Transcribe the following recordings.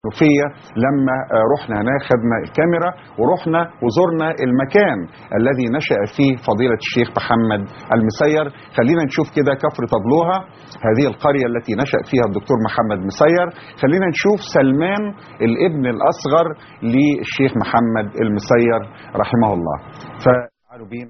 المنوفية لما آه، رحنا هناك خدنا الكاميرا ورحنا وزرنا المكان الذي نشأ فيه فضيلة الشيخ محمد المسير خلينا نشوف كده كفر طبلوها هذه القرية التي نشأ فيها الدكتور محمد مسير خلينا نشوف سلمان الابن الأصغر للشيخ محمد المسير رحمه الله فتعالوا بينا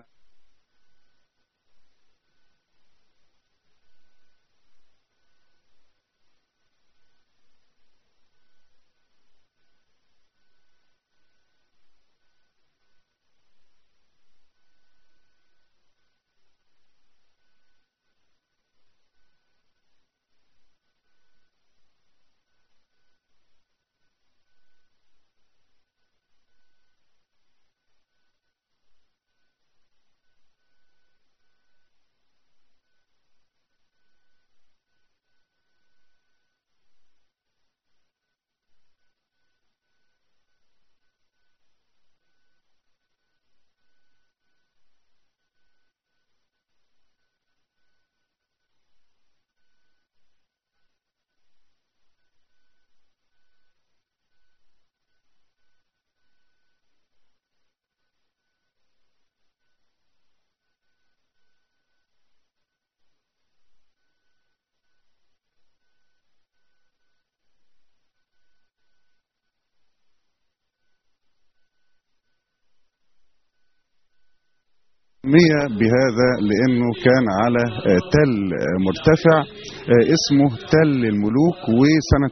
سمي بهذا لانه كان على آه، تل آه، مرتفع آه، اسمه تل الملوك وسنة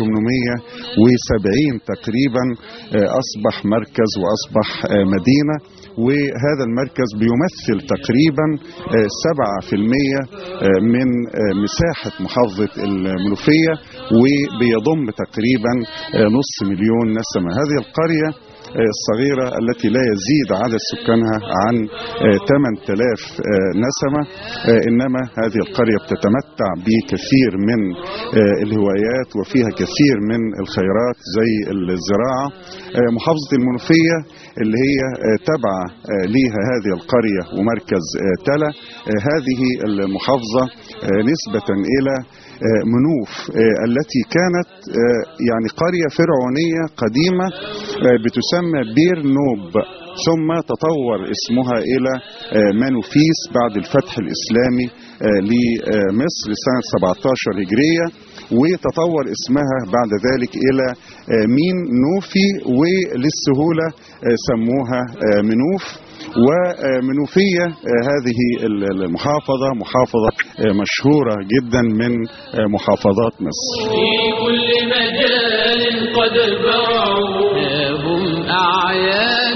1870 تقريبا آه، اصبح مركز واصبح آه، مدينة وهذا المركز بيمثل تقريبا آه، 7% آه، من آه، مساحة محافظة المنوفية وبيضم تقريبا آه، نص مليون نسمة هذه القرية الصغيرة التي لا يزيد عدد سكانها عن آه، 8000 آه، نسمة آه، إنما هذه القرية بتتمتع بكثير من آه، الهوايات وفيها كثير من الخيرات زي الزراعة آه، محافظة المنوفية اللي هي آه، تابعة آه، ليها هذه القرية ومركز آه، تلا آه، هذه المحافظة آه، نسبة إلى آه، منوف آه، التي كانت آه، يعني قرية فرعونية قديمة آه، بتسمى بير نوب ثم تطور اسمها إلى آه، منوفيس بعد الفتح الإسلامي آه، لمصر سنة 17 هجرية وتطور اسمها بعد ذلك إلى آه، مين نوفي وللسهولة آه، سموها آه، منوف ومنوفية آه، هذه المحافظة محافظة آه، مشهورة جدا من آه، محافظات مصر في كل مجال قد برعوا هم أعيان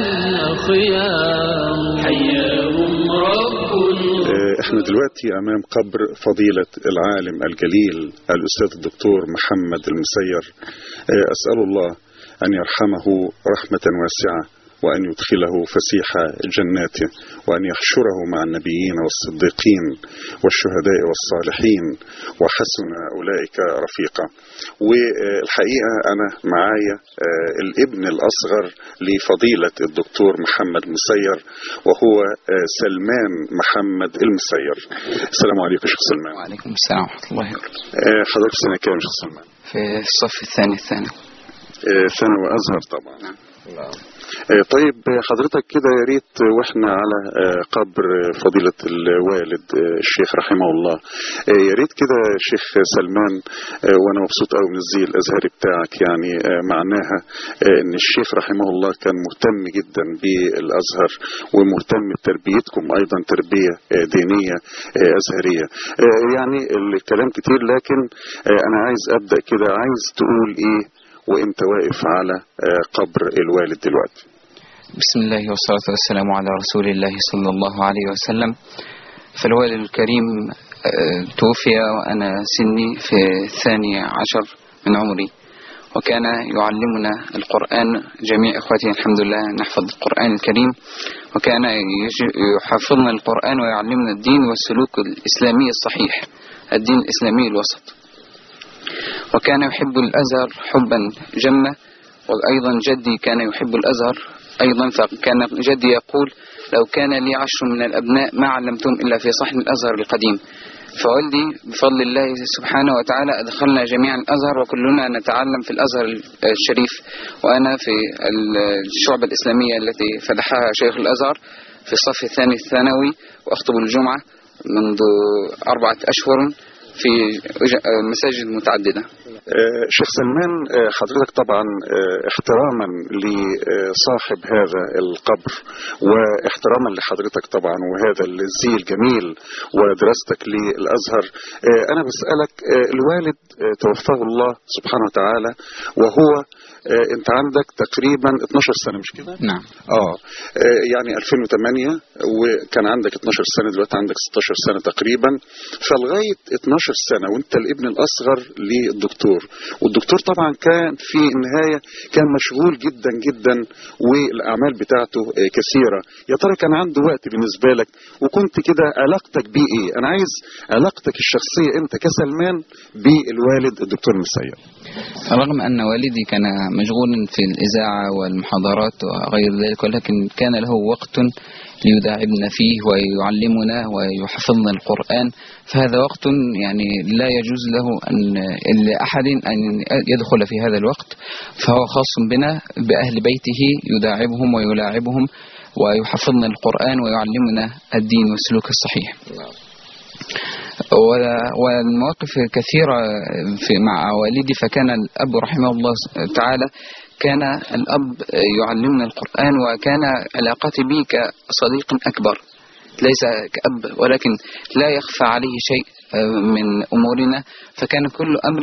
خيام حياهم رب آه، احنا دلوقتي امام قبر فضيلة العالم الجليل الاستاذ الدكتور محمد المسير آه، اسأل الله ان يرحمه رحمة واسعة وأن يدخله فسيح جناته وأن يحشره مع النبيين والصديقين والشهداء والصالحين وحسن أولئك رفيقا والحقيقة أنا معايا آه، الابن الأصغر لفضيلة الدكتور محمد مسير وهو آه، سلمان محمد المسير السلام عليكم يا شيخ سلمان وعليكم السلام ورحمة الله وبركاته آه، حضرتك سنة كام يا شيخ سلمان؟ في الصف الثاني الثانوي آه، ثانوي أزهر طبعا آه، طيب آه، حضرتك كده يا ريت آه، واحنا على آه، قبر آه، فضيلة الوالد آه، الشيخ رحمه الله آه، يا ريت كده يا شيخ سلمان آه، وانا مبسوط قوي من الزي الازهري بتاعك يعني آه، معناها آه، ان الشيخ رحمه الله كان مهتم جدا بالازهر ومهتم بتربيتكم ايضا تربية آه، دينية آه، ازهرية آه، يعني الكلام كتير لكن آه، انا عايز ابدا كده عايز تقول ايه وانت واقف على آه، قبر الوالد دلوقتي بسم الله والصلاة والسلام على رسول الله صلى الله عليه وسلم فالوالد الكريم آه، توفي وأنا سني في الثاني عشر من عمري وكان يعلمنا القرآن جميع إخوتي الحمد لله نحفظ القرآن الكريم وكان يج- يحفظنا القرآن ويعلمنا الدين والسلوك الإسلامي الصحيح الدين الإسلامي الوسط وكان يحب الأزهر حبا جما وأيضا جدي كان يحب الأزهر أيضا فكان جدي يقول لو كان لي عشر من الأبناء ما علمتهم إلا في صحن الأزهر القديم فوالدي بفضل الله سبحانه وتعالى أدخلنا جميعا الأزهر وكلنا نتعلم في الأزهر الشريف وأنا في الشعبة الإسلامية التي فتحها شيخ الأزهر في الصف الثاني الثانوي وأخطب الجمعة منذ أربعة أشهر في مساجد متعددة آه، شيخ سلمان آه، حضرتك طبعا آه، احتراما لصاحب هذا القبر واحتراما لحضرتك طبعا وهذا الزي الجميل ودراستك للازهر انا بسالك الوالد توفاه الله سبحانه وتعالى وهو انت عندك تقريبا 12 سنه مش كده؟ نعم اه يعني 2008 وكان عندك 12 سنه دلوقتي عندك 16 سنه تقريبا فلغايه 12 سنه وانت الابن الاصغر للدكتور والدكتور طبعا كان في النهايه كان مشغول جدا جدا والاعمال بتاعته كثيره يا ترى كان عنده وقت بالنسبه لك وكنت كده علاقتك بيه ايه؟ انا عايز علاقتك الشخصيه انت كسلمان بالوالد الدكتور مسيب رغم أن والدي كان مشغولا في الإذاعة والمحاضرات وغير ذلك ولكن كان له وقت ليداعبنا فيه ويعلمنا ويحفظنا القرآن فهذا وقت يعني لا يجوز له أن لأحد أن يدخل في هذا الوقت فهو خاص بنا بأهل بيته يداعبهم ويلاعبهم ويحفظنا القرآن ويعلمنا الدين والسلوك الصحيح والمواقف كثيرة في مع والدي فكان الأب رحمه الله تعالى كان الأب يعلمنا القرآن وكان علاقتي به كصديق أكبر ليس كأب ولكن لا يخفى عليه شيء من أمورنا فكان كل أمر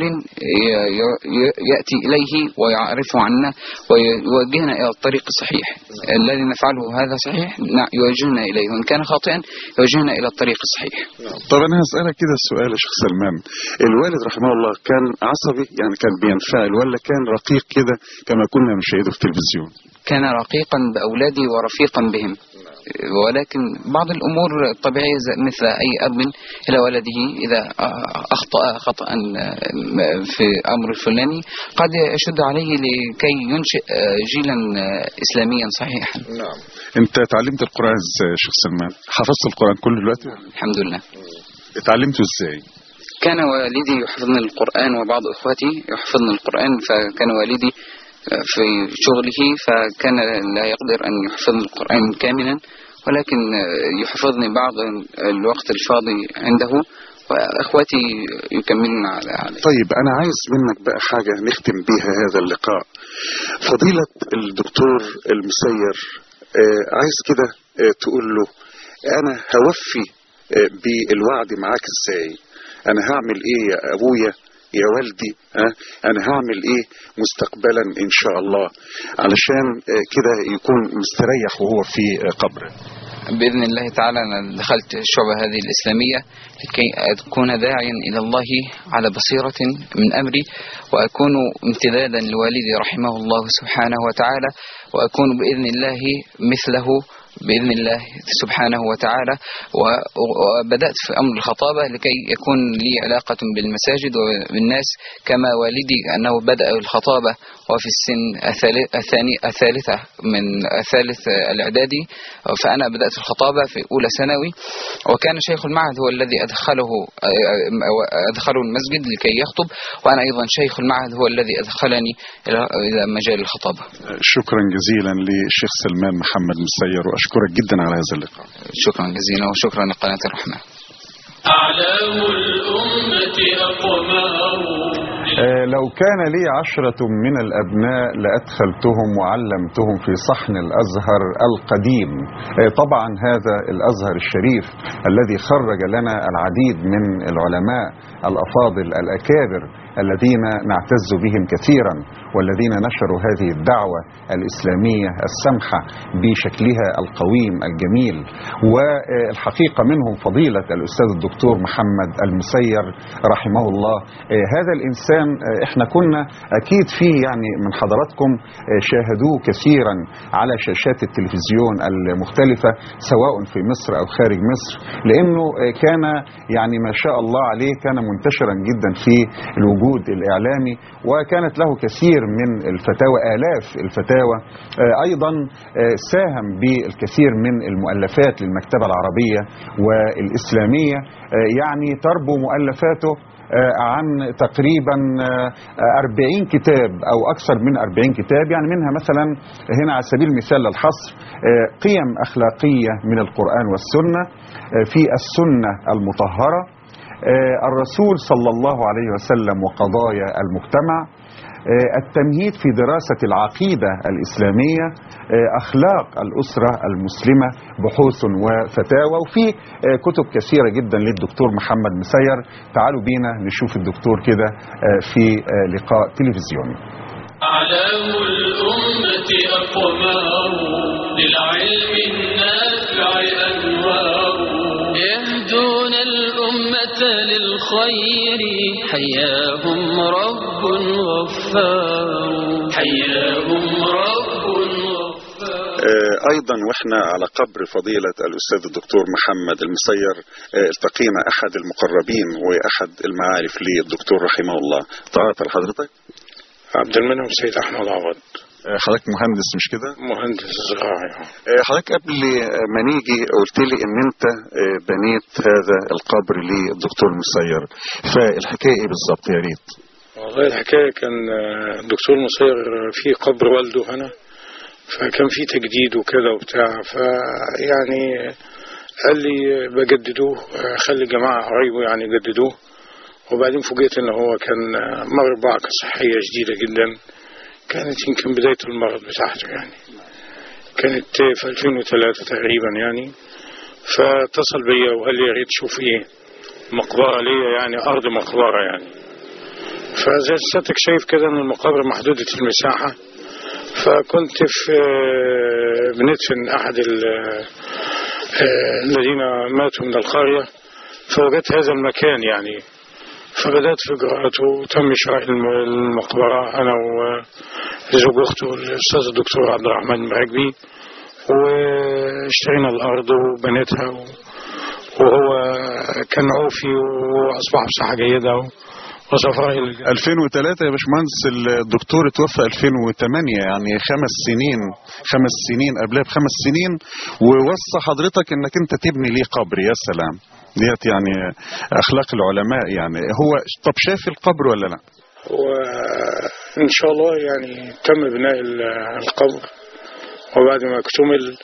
يأتي إليه ويعرفه عنا ويوجهنا إلى الطريق الصحيح الذي نفعله هذا صحيح يوجهنا إليه وإن كان خاطئا يوجهنا إلى الطريق الصحيح طب أنا هسألك كده السؤال يا شيخ سلمان الوالد رحمه الله كان عصبي يعني كان بينفعل ولا كان رقيق كده كما كنا نشاهده في التلفزيون كان رقيقا بأولادي ورفيقا بهم ولكن بعض الأمور الطبيعية مثل أي أب إلى ولده إذا أخطأ خطأ في أمر الفلاني قد يشد عليه لكي ينشئ جيلا إسلاميا صحيحا نعم أنت تعلمت القرآن إزاي يا شيخ سلمان حفظت القرآن كله دلوقتي الحمد لله اتعلمته إزاي كان والدي يحفظني القرآن وبعض إخوتي يحفظني القرآن فكان والدي في شغله فكان لا يقدر أن يحفظني القرآن كاملا ولكن يحفظني بعض الوقت الفاضي عنده وأخواتي يكملون على طيب أنا عايز منك بقى حاجة نختم بيها هذا اللقاء فضيلة الدكتور المسير عايز كده تقول له أنا هوفي بالوعد معاك إزاي أنا هعمل إيه يا أبويا يا والدي ها انا هعمل ايه مستقبلا ان شاء الله علشان كده يكون مستريح وهو في قبره بإذن الله تعالى أنا دخلت الشعبة هذه الإسلامية لكي أكون داعيا إلى الله على بصيرة من أمري وأكون امتدادا لوالدي رحمه الله سبحانه وتعالى وأكون بإذن الله مثله بإذن الله سبحانه وتعالى وبدأت في أمر الخطابة لكي يكون لي علاقة بالمساجد وبالناس كما والدي أنه بدأ الخطابة وفي السن الثاني الثالثة من الثالث الإعدادي فأنا بدأت الخطابة في أولى ثانوي وكان شيخ المعهد هو الذي أدخله أدخله المسجد لكي يخطب وأنا أيضا شيخ المعهد هو الذي أدخلني إلى مجال الخطابة شكرا جزيلا للشيخ سلمان محمد مسير وأشكرك جدا على هذا اللقاء شكرا جزيلا وشكرا لقناة الرحمة أعلام الأمة أقمار آه، لو كان لي عشرة من الأبناء لأدخلتهم وعلمتهم في صحن الأزهر القديم آه، طبعا هذا الأزهر الشريف الذي خرج لنا العديد من العلماء الأفاضل الأكابر الذين نعتز بهم كثيرا والذين نشروا هذه الدعوة الإسلامية السمحة بشكلها القويم الجميل والحقيقة منهم فضيلة الأستاذ الدكتور محمد المسير رحمه الله آه، هذا الإنسان آه، احنا كنا أكيد فيه يعني من حضراتكم آه، شاهدوه كثيرا على شاشات التلفزيون المختلفة سواء في مصر أو خارج مصر لأنه كان يعني ما شاء الله عليه كان منتشرا جدا في الوجود المجهود الإعلامي وكانت له كثير من الفتاوى آلاف الفتاوى آه، أيضا آه، ساهم بالكثير من المؤلفات للمكتبة العربية والإسلامية آه، يعني تربو مؤلفاته آه، عن تقريبا آه، 40 كتاب أو أكثر من 40 كتاب يعني منها مثلا هنا على سبيل المثال للحصر آه، قيم أخلاقية من القرآن والسنة آه، في السنة المطهرة آه، الرسول صلى الله عليه وسلم وقضايا المجتمع آه، التمهيد في دراسة العقيدة الإسلامية آه، أخلاق الأسرة المسلمة بحوث وفتاوى وفي آه، كتب كثيرة جدا للدكتور محمد مسير تعالوا بينا نشوف الدكتور كده آه، في آه، لقاء تلفزيوني أعلام الأمة أقمار للعلم النافع أنوار يهدون الأمة للخير حياهم رب غفار حياهم رب غفار آه، ايضا واحنا على قبر فضيله الاستاذ الدكتور محمد المسير آه، التقينا احد المقربين واحد المعارف للدكتور رحمه الله تعرف لحضرتك عبد المنعم سيد احمد عوض آه، حضرتك مهندس مش كده مهندس زراعي آه، حضرتك قبل ما نيجي قلت لي ان انت آه، بنيت هذا القبر للدكتور مسير فالحكايه ايه بالظبط يا ريت والله الحكايه كان آه، الدكتور مصير في قبر والده هنا فكان في تجديد وكده وبتاع فيعني قال لي بجددوه آه، خلي جماعه قرايبه يعني يجددوه وبعدين فوجئت ان هو كان آه، مر بوعكه صحيه شديده جدا كانت يمكن بدايه المرض بتاعته يعني كانت في 2003 تقريبا يعني فاتصل بيا وقال لي يا ريت شوف ايه مقبره ليا يعني ارض مقبره يعني فزي سيادتك شايف كده ان المقابر محدوده المساحه فكنت في بندفن احد ال- آه، الذين ماتوا من القريه فوجدت هذا المكان يعني فبدأت في إجراءاته وتم شراء الم- المقبرة أنا وزوج أخته الأستاذ الدكتور عبد الرحمن المراكبي واشترينا الأرض وبنيتها و- وهو كان عوفي وأصبح بصحة جيدة وسافر إلى الجنة 2003 يا باشمهندس الدكتور اتوفى 2008 يعني خمس سنين خمس سنين قبلها بخمس سنين ووصى حضرتك انك انت تبني ليه قبر يا سلام ديت يعني اخلاق العلماء يعني هو طب شاف القبر ولا لا؟ وإن شاء الله يعني تم بناء ال- القبر وبعد ما اكتمل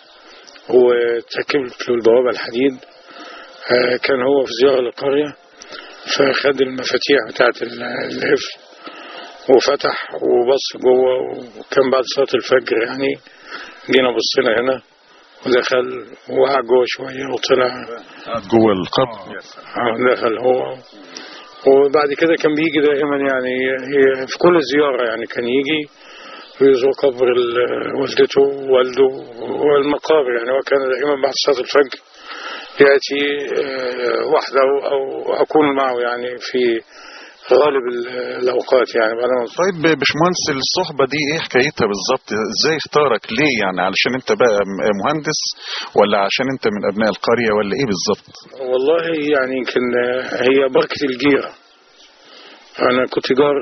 وتركبت له البوابة الحديد آه، كان هو في زيارة للقرية فخد المفاتيح بتاعت ال- القفل وفتح وبص جوه وكان بعد صلاة الفجر يعني جينا بصينا هنا ودخل وقع جوه شوية وطلع قاعد جوه القبر آه، دخل هو وبعد كده كان بيجي دائما يعني هي- في كل زيارة يعني كان يجي ويزور قبر ال- والدته ووالده والمقابر يعني هو كان دائما بعد صلاة الفجر يأتي آه، وحده أو أكون معه يعني في غالب ال- الأوقات يعني بعد ما طيب باشمهندس الصحبه دي ايه حكايتها بالظبط؟ ازاي اختارك ليه يعني علشان انت بقى م- مهندس ولا عشان انت من ابناء القريه ولا ايه بالظبط؟ والله يعني يمكن آه، هي بركة الجيرة أنا كنت جار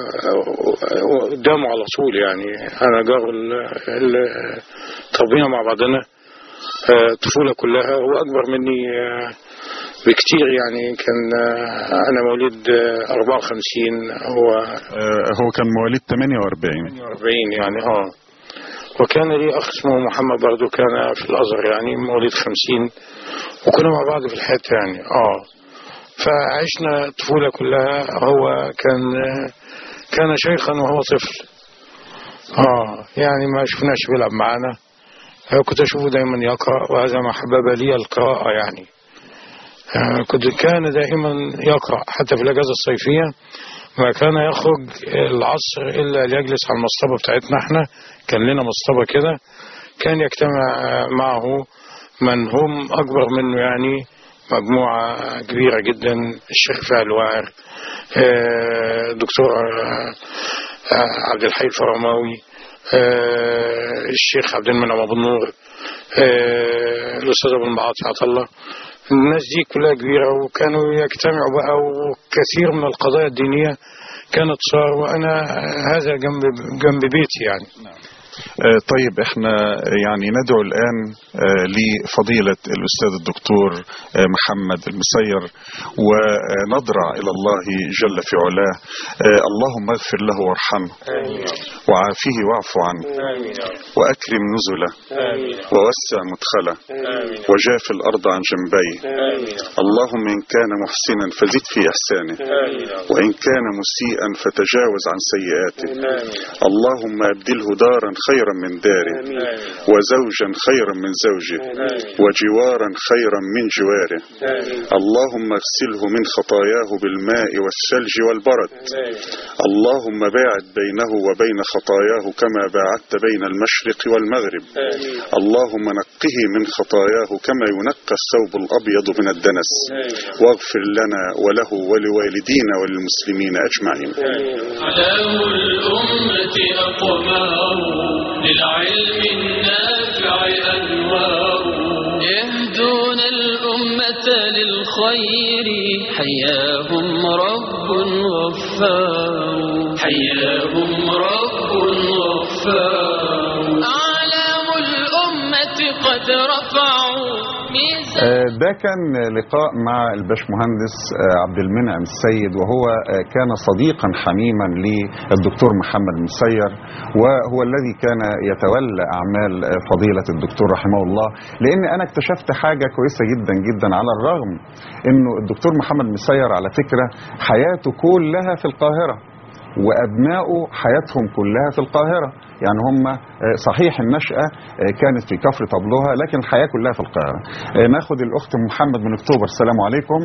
آه، قدامه على طول يعني أنا جار ال- ال- تربينا مع بعضنا آه، الطفولة كلها هو أكبر مني آه، بكتير يعني كان آه، أنا مواليد آه، 54 هو آه، هو كان مواليد 48 48 يعني اه وكان لي اخ اسمه محمد برضو كان في الازهر يعني مواليد 50 وكنا مع بعض في الحته يعني اه فعشنا الطفوله كلها هو كان كان شيخا وهو طفل اه يعني ما شفناش بيلعب معانا آه، كنت اشوفه دايما يقرا وهذا ما حبب لي القراءه يعني آه، كنت كان دائما يقرا حتى في الاجازه الصيفيه ما كان يخرج العصر الا ليجلس على المصطبه بتاعتنا احنا كان لنا مصطبه كده كان يجتمع آه، معه من هم اكبر منه يعني مجموعه كبيره جدا الشيخ فعل واعر آه، دكتور آه، آه، عبد الحي الفرماوي آه، الشيخ عبد المنعم ابو النور آه، الاستاذ ابو المعاطي عطا الله الناس دي كلها كبيره وكانوا يجتمعوا بقى وكثير من القضايا الدينيه كانت صار وأنا هذا جنب جنب بيتي يعني آه، طيب احنا يعني ندعو الان آه، لفضيلة الاستاذ الدكتور آه، محمد المسير ونضرع الى الله جل في علاه آه، اللهم اغفر له وارحمه وعافيه واعف عنه واكرم نزله ووسع مدخله وجاف الارض عن جنبيه اللهم ان كان محسنا فزد في احسانه وان كان مسيئا فتجاوز عن سيئاته اللهم ابدله دارا خيرا من داره وزوجا خيرا من زوجه وجوارا خيرا من جواره اللهم اغسله من خطاياه بالماء والثلج والبرد اللهم باعد بينه وبين خطاياه كما باعدت بين المشرق والمغرب اللهم نقه من خطاياه كما ينقى الثوب الابيض من الدنس واغفر لنا وله ولوالدينا وللمسلمين اجمعين أعلام الأمة أقمار للعلم النافع أنوار يهدون الأمة للخير حياهم رب غفار حياهم رب غفار أعلام الأمة قد رفعوا ميزان آه، ده كان لقاء مع الباشمهندس آه، عبد المنعم السيد وهو آه، كان صديقا حميما للدكتور محمد مسير وهو الذي كان يتولى اعمال آه، فضيله الدكتور رحمه الله لان انا اكتشفت حاجه كويسه جدا جدا على الرغم انه الدكتور محمد مسير على فكره حياته كلها في القاهره وابنائه حياتهم كلها في القاهره يعني هم آه، صحيح النشأة آه، كانت في كفر طبلها لكن الحياة كلها في القاهرة آه، ناخد الأخت محمد من أكتوبر السلام عليكم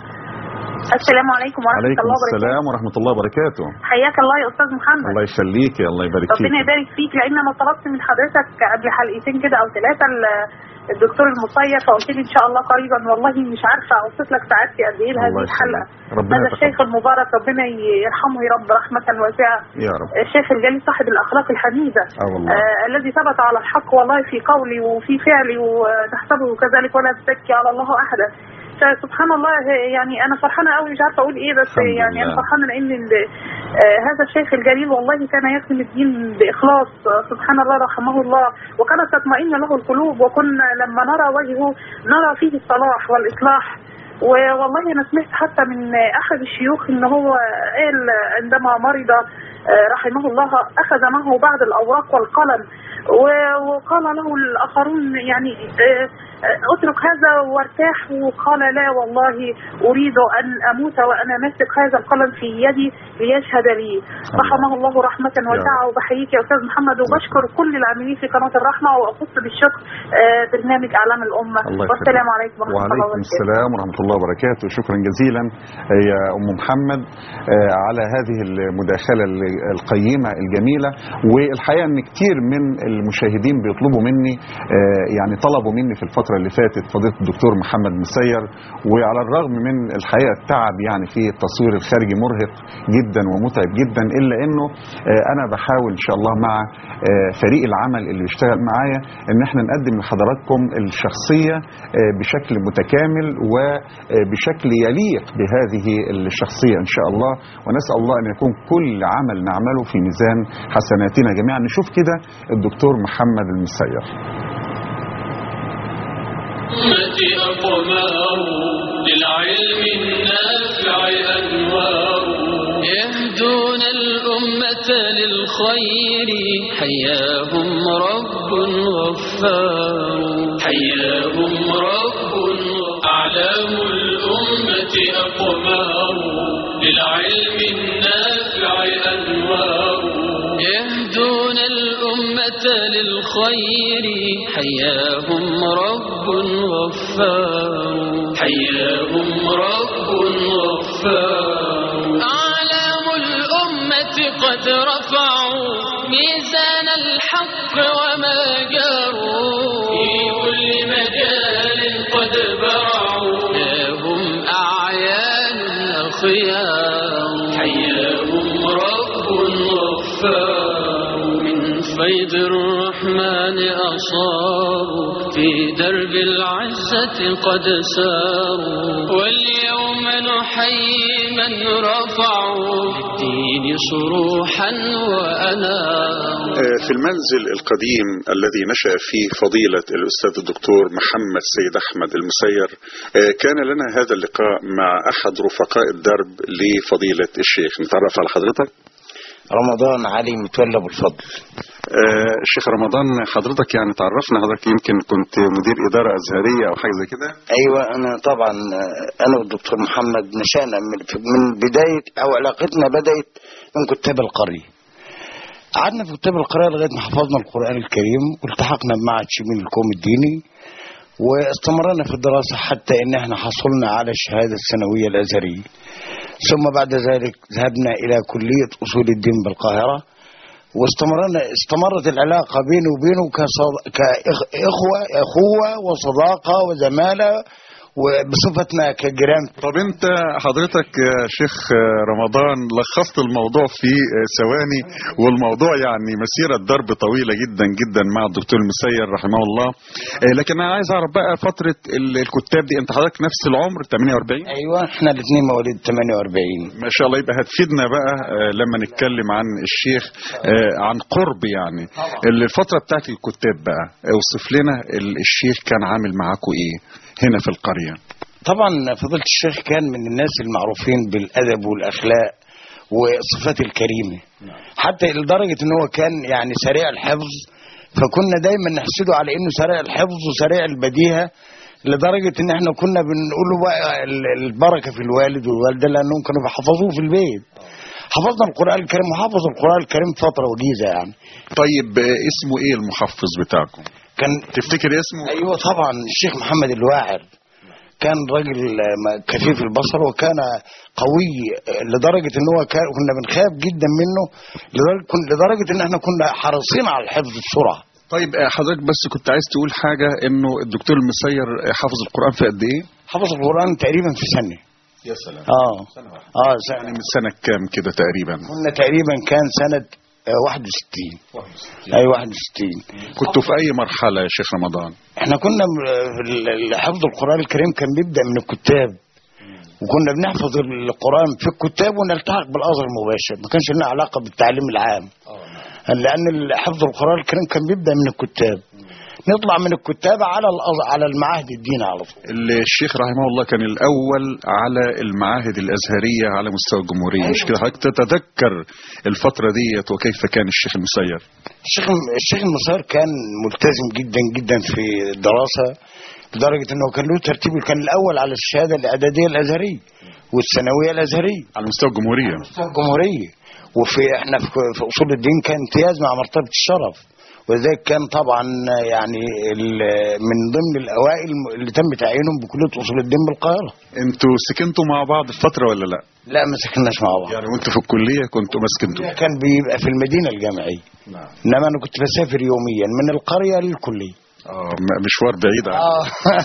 السلام عليكم ورحمة عليكم الله وبركاته السلام ورحمة الله وبركاته حياك الله يا أستاذ محمد الله يخليك يا الله يبارك فيك ربنا يبارك فيك لأن أنا طلبت من حضرتك قبل حلقتين كده أو ثلاثة ال- الدكتور المصير فقلت لي إن شاء الله قريبا والله مش عارفة أوصف لك سعادتي قد إيه الله لهذه يخليك. الحلقة ربنا هذا يتقبل. الشيخ المبارك ربنا يرحمه يا رب رحمة واسعة يا رب الشيخ الجليل صاحب الأخلاق الحميدة اه والله آه الذي ثبت على الحق والله في قولي وفي فعلي وتحسبه كذلك ولا تزكي على الله أحدا فسبحان الله يعني انا فرحانه قوي مش عارفه اقول ايه بس الحمد يعني انا لله. فرحانه لان ال- آه هذا الشيخ الجليل والله كان يخدم الدين باخلاص آه سبحان الله رحمه الله وكانت تطمئن له القلوب وكنا لما نرى وجهه نرى فيه الصلاح والاصلاح والله انا سمعت حتى من احد الشيوخ ان هو قال عندما مرض آه، رحمه الله اخذ معه بعض الاوراق والقلم و- وقال له الاخرون يعني آه، آه، اترك هذا وارتاح وقال لا والله اريد ان اموت وانا ماسك هذا القلم في يدي ليشهد لي رحمه الله رحمه واسعه وبحييك يا استاذ محمد وبشكر كل العاملين في قناه الرحمه واخص بالشكر آه، برنامج اعلام الامه الله يخليك. والسلام عليكم ورحمه الله وعليكم وبركاته السلام ورحمة الله وبركاته شكرا جزيلا يا أم محمد آه، على هذه المداخلة ال- القيمة الجميلة والحقيقة أن كتير من المشاهدين بيطلبوا مني آه، يعني طلبوا مني في الفترة اللي فاتت فضيلة الدكتور محمد مسير وعلى الرغم من الحقيقة التعب يعني في التصوير الخارجي مرهق جدا ومتعب جدا إلا أنه آه، أنا بحاول إن شاء الله مع آه، فريق العمل اللي بيشتغل معايا ان احنا نقدم لحضراتكم الشخصيه آه، بشكل متكامل وبشكل يليق بهذه الشخصيه ان شاء الله ونسال الله ان يكون كل عمل نعمله في ميزان حسناتنا جميعا نشوف كده الدكتور محمد المسير أمتي أقمار للعلم النافع أنوار يهدون الأمة للخير حياهم رب غفار حياهم رب أعلام الأمة أقمار للعلم النافع أنوار يهدون الأمة للخير حياهم رب غفار حياهم رب غفار أعلام الأمة قد رفعوا ميزان الحق وما جاروا في كل مجال قد برعوا هم أعيان أخيار حياهم رب غفار من فيض الرحمن أصابوا في درب العزة قد ساروا واليوم نحيي من رفعوا الدين الدين صروحا وأنام آه، في المنزل القديم الذي نشأ فيه فضيلة الأستاذ الدكتور محمد سيد أحمد المسير آه، كان لنا هذا اللقاء مع أحد رفقاء الدرب لفضيلة الشيخ نتعرف على حضرتك رمضان علي متولى بالفضل آه، الشيخ رمضان حضرتك يعني تعرفنا حضرتك يمكن كنت مدير إدارة أزهرية أو حاجة زي كده ايوه انا طبعا آه، انا والدكتور محمد نشأنا من, من بدايه او علاقتنا بدات من كتاب القريه قعدنا في كتاب القراءة لغاية ما حفظنا القرآن الكريم والتحقنا بمعهد شميل الكوم الديني واستمرنا في الدراسة حتى ان احنا حصلنا على الشهادة الثانوية الأزهرية ثم بعد ذلك ذهبنا إلى كلية أصول الدين بالقاهرة واستمرنا استمرت العلاقة بيني وبينه كصد... كإخوة أخوة وصداقة وزمالة وبصفتنا كجيران طب انت حضرتك يا شيخ آه، رمضان لخصت الموضوع في آه، ثواني والموضوع يعني مسيرة ضرب طويلة جدا جدا مع الدكتور المسير رحمه الله آه، لكن انا عايز اعرف بقى فترة ال- الكتاب دي انت حضرتك نفس العمر 48 ايوه احنا الاثنين مواليد 48 ما شاء الله يبقى هتفيدنا بقى آه، لما نتكلم عن الشيخ آه، عن قرب يعني ال- الفترة بتاعت الكتاب بقى اوصف لنا ال- الشيخ كان عامل معاكم ايه هنا في القرية طبعا فضيلة الشيخ كان من الناس المعروفين بالأدب والأخلاق والصفات الكريمة حتى لدرجة ان هو كان يعني سريع الحفظ فكنا دايما نحسده على انه سريع الحفظ وسريع البديهة لدرجة ان احنا كنا بنقول له بقى ال- البركة في الوالد والوالدة لانهم كانوا بيحفظوه في البيت حفظنا القرآن الكريم وحفظ القرآن الكريم فترة وجيزة يعني طيب آه، اسمه ايه المحفظ بتاعكم كان تفتكر اسمه ايوه طبعا الشيخ محمد الواعر كان راجل آه، كفيف البصر وكان قوي آه، لدرجه ان هو كان كنا بنخاف جدا منه لدرجه كن- لدرجه ان احنا كنا حريصين على الحفظ بسرعه طيب آه، حضرتك بس كنت عايز تقول حاجة انه الدكتور المسير آه، حافظ القرآن في قد ايه حفظ القران تقريبا في سنه يا سلام اه اه يعني سنة. من سنة كام كده تقريبا كنا تقريبا كان سنه آه، 61 اي 61 كنتوا في اي مرحلة يا شيخ رمضان احنا كنا م- ال- ال- حفظ القرآن الكريم كان بيبدأ من الكتاب وكنا بنحفظ القرآن في الكتاب ونلتحق بالأزهر مباشر ما كانش لنا علاقة بالتعليم العام لأن ال- حفظ القرآن الكريم كان بيبدأ من الكتاب نطلع من الكتاب على الأز- على المعاهد الديني على طول الشيخ رحمه الله كان الأول على المعاهد الأزهرية على مستوى الجمهورية مش كده حضرتك تتذكر الفترة ديت وكيف كان الشيخ المسير الشيخ الشيخ المسار كان ملتزم جدا جدا في الدراسة لدرجة انه كان له ترتيب كان الاول على الشهادة الاعدادية الازهرية والثانوية الازهرية على مستوى الجمهورية الجمهورية وفي احنا في في اصول الدين كان امتياز مع مرتبة الشرف وذلك كان طبعا يعني ال- من ضمن الاوائل اللي تم تعيينهم بكلية اصول الدين بالقاهرة انتوا سكنتوا مع بعض في فترة ولا لا لا ما سكناش مع بعض يعني وانتوا في الكلية كنتوا ما سكنتوا كان بيبقى في المدينة الجامعية انما انا كنت بسافر يوميا من القرية للكلية اه م- مشوار بعيد عن اه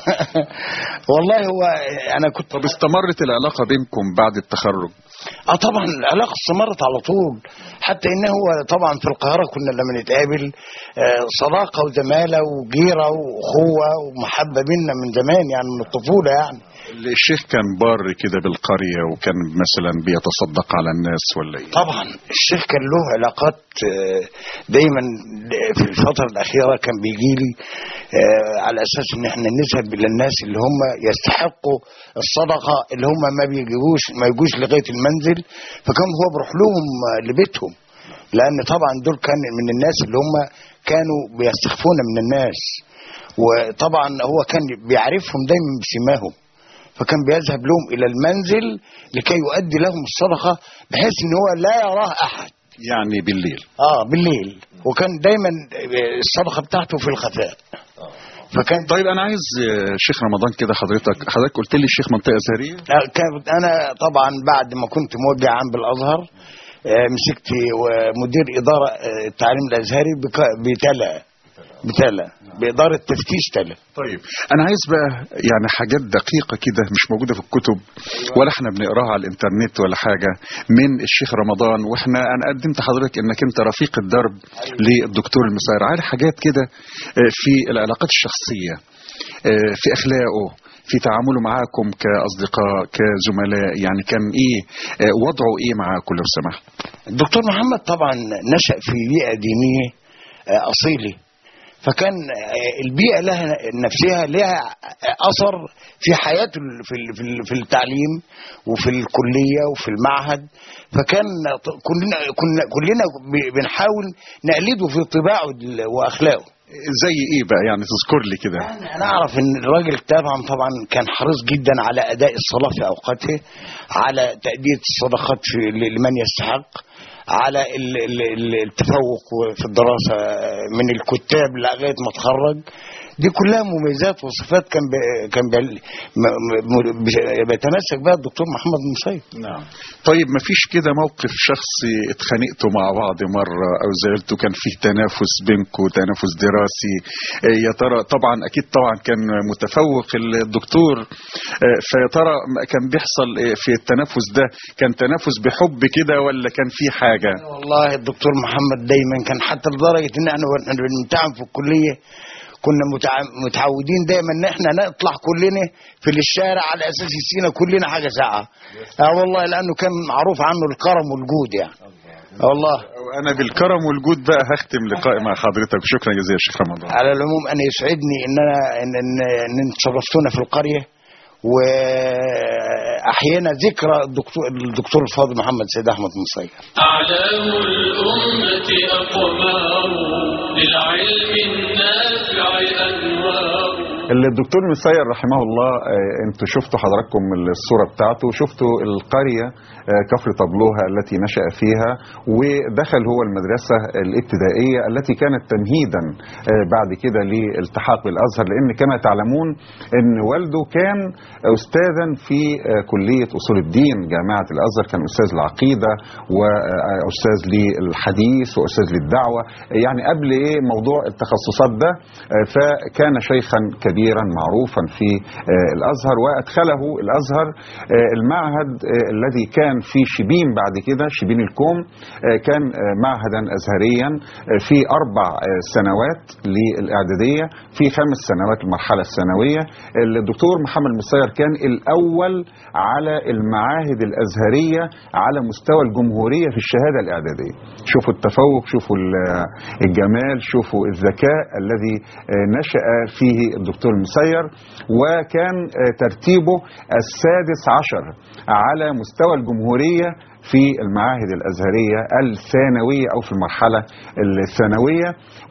والله هو انا كنت طب استمرت العلاقة بينكم بعد التخرج اه طبعا العلاقه استمرت على طول حتى ان هو طبعا في القاهره كنا لما نتقابل آه، صداقه وزماله وجيره واخوه ومحبه بينا من زمان يعني من الطفوله يعني الشيخ كان بار كده بالقرية وكان مثلا بيتصدق على الناس ولا ايه طبعا الشيخ كان له علاقات آه، دايما في الفتره الاخيره كان بيجي لي آه، على اساس ان احنا نذهب الى الناس اللي هم يستحقوا الصدقه اللي هم ما بيجيبوش ما يجوش لغايه المنزل فكان هو بيروح لهم آه، لبيتهم لان طبعا دول كان من الناس اللي هم كانوا بيستخفون من الناس وطبعا هو كان بيعرفهم دايما بسماهم فكان بيذهب لهم الى المنزل لكي يؤدي لهم الصدقه بحيث ان هو لا يراه احد يعني بالليل اه بالليل وكان دايما الصدقه بتاعته في الخفاء فكان طيب انا عايز آه، شيخ رمضان كده حضرتك حضرتك قلت لي الشيخ منطقة أزهرية آه، كان- انا طبعا بعد ما كنت موجه عام بالازهر آه، مسكت مدير اداره آه، التعليم الازهري بك- بتلا بتلا باداره تفتيش تلا طيب انا عايز بقى يعني حاجات دقيقة كده مش موجودة في الكتب ولا احنا بنقراها على الانترنت ولا حاجة من الشيخ رمضان واحنا انا قدمت حضرتك انك انت رفيق الدرب للدكتور المسير عارف حاجات كده آه، في العلاقات الشخصية آه، في اخلاقه في تعامله معاكم كاصدقاء كزملاء يعني كان ايه آه، وضعه ايه معاكم لو سمحت الدكتور محمد طبعا نشأ في بيئة دينية آه، أصيلة فكان آه، البيئة لها نفسها لها أثر في حياته ال- في ال- في ال- في التعليم وفي الكلية وفي المعهد فكان ط- كلنا كنا كلنا ب- بنحاول نقلده في طباعه ال- وأخلاقه زي ايه بقى يعني تذكر لي كده انا اعرف ان الراجل طبعا طبعا كان حريص جدا على اداء الصلاه في اوقاتها على تاديه الصدقات في لمن يستحق على ال- ال- ال- التفوق في الدراسه من الكتاب لغايه ما اتخرج دي كلها مميزات وصفات كان ب- كان بال- م- م- ب- بيتمسك بها الدكتور محمد المصيب نعم طيب ما فيش كده موقف شخصي اتخانقتوا مع بعض مرة او زعلتوا كان فيه تنافس بينكم تنافس دراسي آه، يا ترى طبعا اكيد طبعا كان متفوق الدكتور آه، فيا ترى كان بيحصل آه، في التنافس ده كان تنافس بحب كده ولا كان في حاجة والله الدكتور محمد دايما كان حتى لدرجه ان احنا واحنا بنمتحن في الكليه كنا متع- متعودين دايما ان احنا نطلع كلنا في الشارع على اساس يسينا كلنا حاجه ساعه اه والله لانه كان معروف عنه الكرم والجود يعني آه والله انا بالكرم والجود بقى هختم لقائي مع حضرتك شكرا جزيلا يا شيخ رمضان على العموم انا يسعدني ان انا ان ان, إن انت شرفتونا في القريه واحيانا ذكرى الدكتور الدكتور الفاضل محمد سيد احمد مصير أعلام الأمة أقمار للعلم النافع أنوار الدكتور مسير رحمه الله آه، انتوا شفتوا حضراتكم الصورة بتاعته شفتوا القرية آه، كفر طبلوها التي نشأ فيها ودخل هو المدرسة الابتدائية التي كانت تمهيدا آه، بعد كده للالتحاق بالأزهر لأن كما تعلمون أن والده كان أستاذا في آه، كلية أصول الدين جامعة الأزهر كان أستاذ العقيدة وأستاذ للحديث وأستاذ للدعوة يعني قبل إيه موضوع التخصصات ده آه، فكان شيخا كبيرا معروفا في آه، الأزهر وأدخله الأزهر آه، المعهد آه، الذي كان في شبين بعد كده شبين الكوم آه، كان آه، معهدا أزهريا آه، في أربع آه، سنوات للإعدادية في خمس سنوات المرحلة الثانوية الدكتور محمد مسير كان الأول على المعاهد الأزهرية على مستوى الجمهورية في الشهادة الإعدادية شوفوا التفوق شوفوا ال- الجمال شوفوا الذكاء الذي آه، نشأ فيه الدكتور مسير وكان آه، ترتيبه السادس عشر على مستوى الجمهورية في المعاهد الأزهرية الثانوية أو في المرحلة الثانوية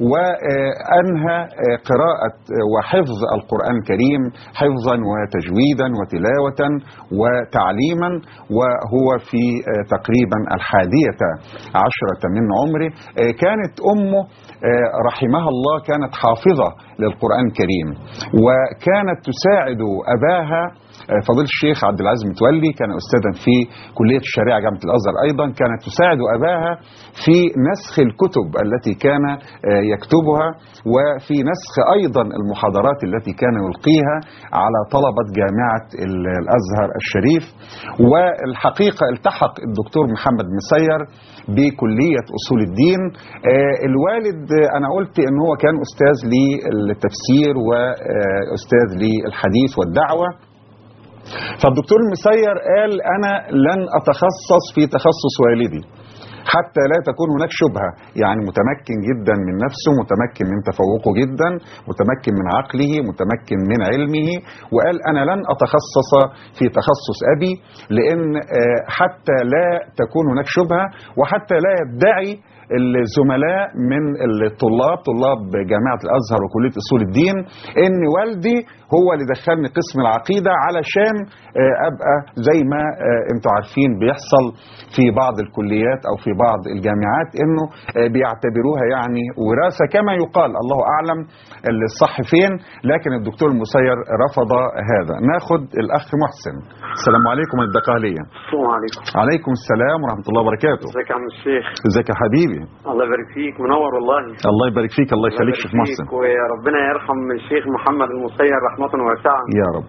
وأنهى آه، قراءة آه، وحفظ القرآن الكريم حفظا وتجويدا وتلاوة وتعليما وهو في آه، تقريبا الحادية عشرة من عمره آه، كانت أمه آه، رحمها الله كانت حافظة للقرآن الكريم وكانت تساعد أباها آه، فضيلة الشيخ عبد العزيز متولي كان أستاذا في كلية الشريعة جامعة الأزهر أيضا كانت تساعد أباها في نسخ الكتب التي كان آه، يكتبها وفي نسخ أيضا المحاضرات التي كان يلقيها على طلبة جامعة ال- الأزهر الشريف والحقيقة التحق الدكتور محمد مسير بكلية أصول الدين آه، الوالد آه، أنا قلت أن هو كان أستاذ للتفسير وأستاذ للحديث والدعوة فالدكتور المسير قال أنا لن أتخصص في تخصص والدي حتى لا تكون هناك شبهة يعني متمكن جدا من نفسه متمكن من تفوقه جدا متمكن من عقله متمكن من علمه وقال أنا لن أتخصص في تخصص أبي لأن آه، حتى لا تكون هناك شبهة وحتى لا يدعي الزملاء من الطلاب طلاب جامعة الأزهر وكلية أصول الدين إن والدي هو اللي دخلني قسم العقيدة علشان آه، أبقى زي ما آه، أنتوا عارفين بيحصل في بعض الكليات أو في بعض الجامعات إنه آه، بيعتبروها يعني وراثة كما يقال الله أعلم الصح فين لكن الدكتور المسير رفض هذا ناخد الأخ محسن السلام عليكم من الدقهلية السلام عليكم عليكم السلام ورحمة الله وبركاته ازيك يا عم الشيخ ازيك يا حبيبي الله يبارك فيك منور والله الله يبارك فيك الله يخليك يبارك شيخ محسن فيك وربنا يرحم الشيخ محمد المسير رحمة واسعة يا رب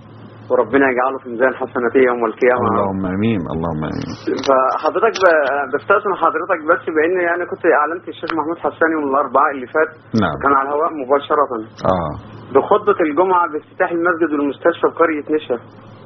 وربنا يجعله في ميزان حسناتي يوم القيامه اللهم امين اللهم امين فحضرتك ب- بستأذن حضرتك بس بان يعني كنت اعلنت الشيخ محمود حساني من الاربعاء اللي فات نعم كان على الهواء مباشره اه بخطبه الجمعه بافتتاح المسجد والمستشفى بقريه نشا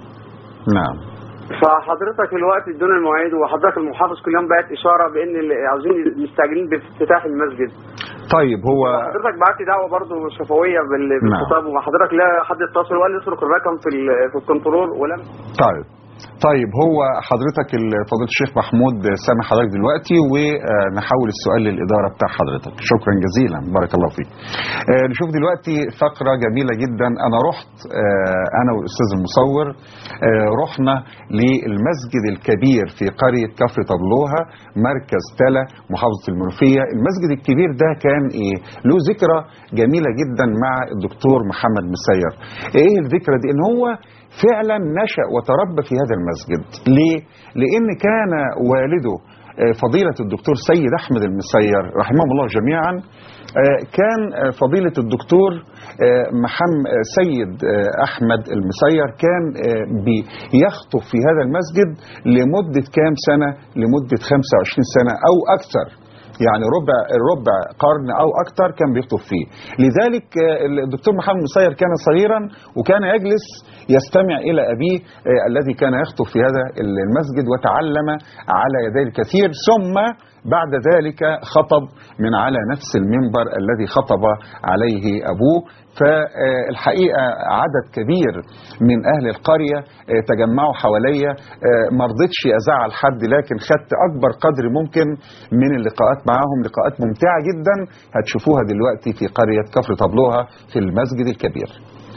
نعم فحضرتك الوقت ادونا المواعيد وحضرتك المحافظ كل يوم بعت اشاره بان اللي عاوزين مستعجلين بافتتاح المسجد طيب هو حضرتك بعت دعوه برضه شفويه بال- بالخطاب وحضرتك لا حد اتصل وقال لي اترك الرقم في ال- في الكنترول ولم طيب طيب هو حضرتك ال- فضيله الشيخ محمود سامع حضرتك دلوقتي ونحول السؤال للاداره بتاع حضرتك شكرا جزيلا بارك الله فيك آه، نشوف دلوقتي فقره جميله جدا انا رحت آه، انا والاستاذ المصور آه، رحنا للمسجد الكبير في قريه كفر طبلوها مركز تلا محافظه المنوفيه المسجد الكبير ده كان ايه له ذكرى جميله جدا مع الدكتور محمد مسير ايه الذكرى دي ان هو فعلا نشأ وتربى في هذا المسجد ليه؟ لأن كان والده آه، فضيلة الدكتور سيد أحمد المسير رحمه الله جميعا آه، كان آه، فضيلة الدكتور محمد سيد آه، أحمد المسير كان آه، بيخطب في هذا المسجد لمدة كام سنة؟ لمدة 25 سنة أو أكثر يعني ربع ربع قرن او اكثر كان بيخطب فيه لذلك آه، الدكتور محمد مسير كان صغيرا وكان يجلس يستمع الى ابيه آه، الذي كان يخطب في هذا المسجد وتعلم على يديه الكثير ثم بعد ذلك خطب من على نفس المنبر الذي خطب عليه ابوه فالحقيقه عدد كبير من اهل القريه آه، تجمعوا حواليا آه، ما رضيتش ازعل حد لكن خدت اكبر قدر ممكن من اللقاءات معاهم لقاءات ممتعه جدا هتشوفوها دلوقتي في قريه كفر طبلوها في المسجد الكبير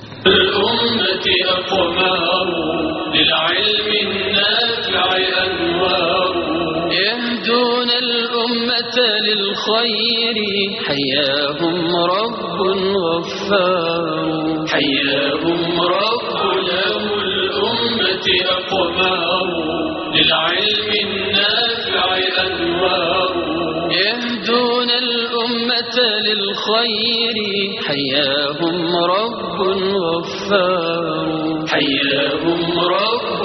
الأمة أقمار للعلم النافع أنوار يهدون الأمة للخير حياهم رب غفار حياهم رب له الأمة أقمار للعلم النافع أنوار يهدون الأمة للخير حياهم رب غفار حياهم رب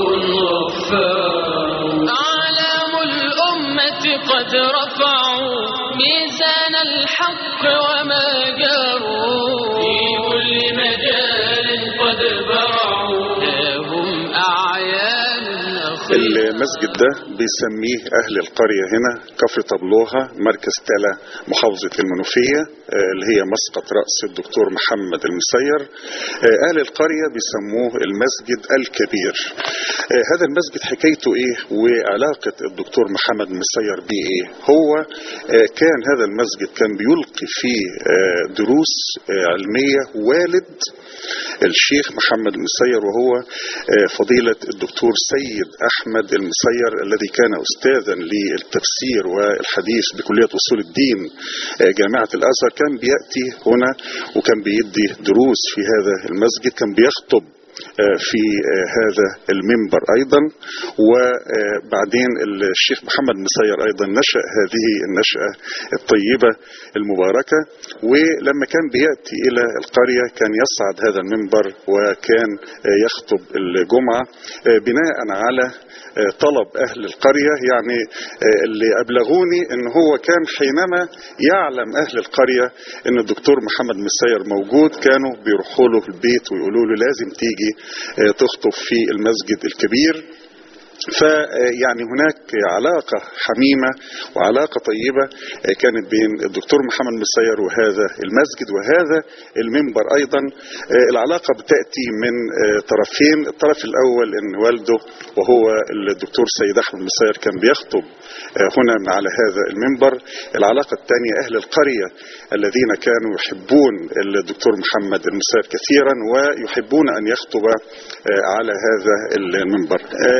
غفار أعلام الأمة قد رفعوا ميزان الحق وما جاروا في كل مجال قد برعوا لهم أعيان أخيرة المسجد ده بيسميه أهل القرية هنا كفر طبلوها مركز تلا محافظة المنوفية آه، اللي هي مسقط رأس الدكتور محمد المسير آه، أهل القرية بيسموه المسجد الكبير آه، هذا المسجد حكايته إيه وعلاقة الدكتور محمد المسير بيه إيه هو آه، كان هذا المسجد كان بيلقي فيه آه، دروس آه، علمية والد الشيخ محمد المسير وهو آه، فضيلة الدكتور سيد أحمد المسير الذي كان أستاذا للتفسير والحديث بكلية أصول الدين آه، جامعة الأزهر كان بيأتي هنا وكان بيدي دروس في هذا المسجد كان بيخطب آه، في آه، هذا المنبر أيضا وبعدين الشيخ محمد مسير أيضا نشأ هذه النشأة الطيبة المباركة ولما كان بيأتي إلى القرية كان يصعد هذا المنبر وكان آه، يخطب الجمعة آه، بناء على آه، طلب أهل القرية يعني آه، اللي أبلغوني أن هو كان حينما يعلم أهل القرية أن الدكتور محمد مسير موجود كانوا بيروحوا له البيت ويقولوا له لازم تيجي آه، تخطب في المسجد الكبير فيعني هناك علاقة حميمة وعلاقة طيبة كانت بين الدكتور محمد مسير وهذا المسجد وهذا المنبر أيضا العلاقة بتأتي من طرفين الطرف الأول أن والده وهو الدكتور سيد أحمد مسير كان بيخطب هنا من على هذا المنبر العلاقة الثانية أهل القرية الذين كانوا يحبون الدكتور محمد المسير كثيرا ويحبون أن يخطب على هذا المنبر في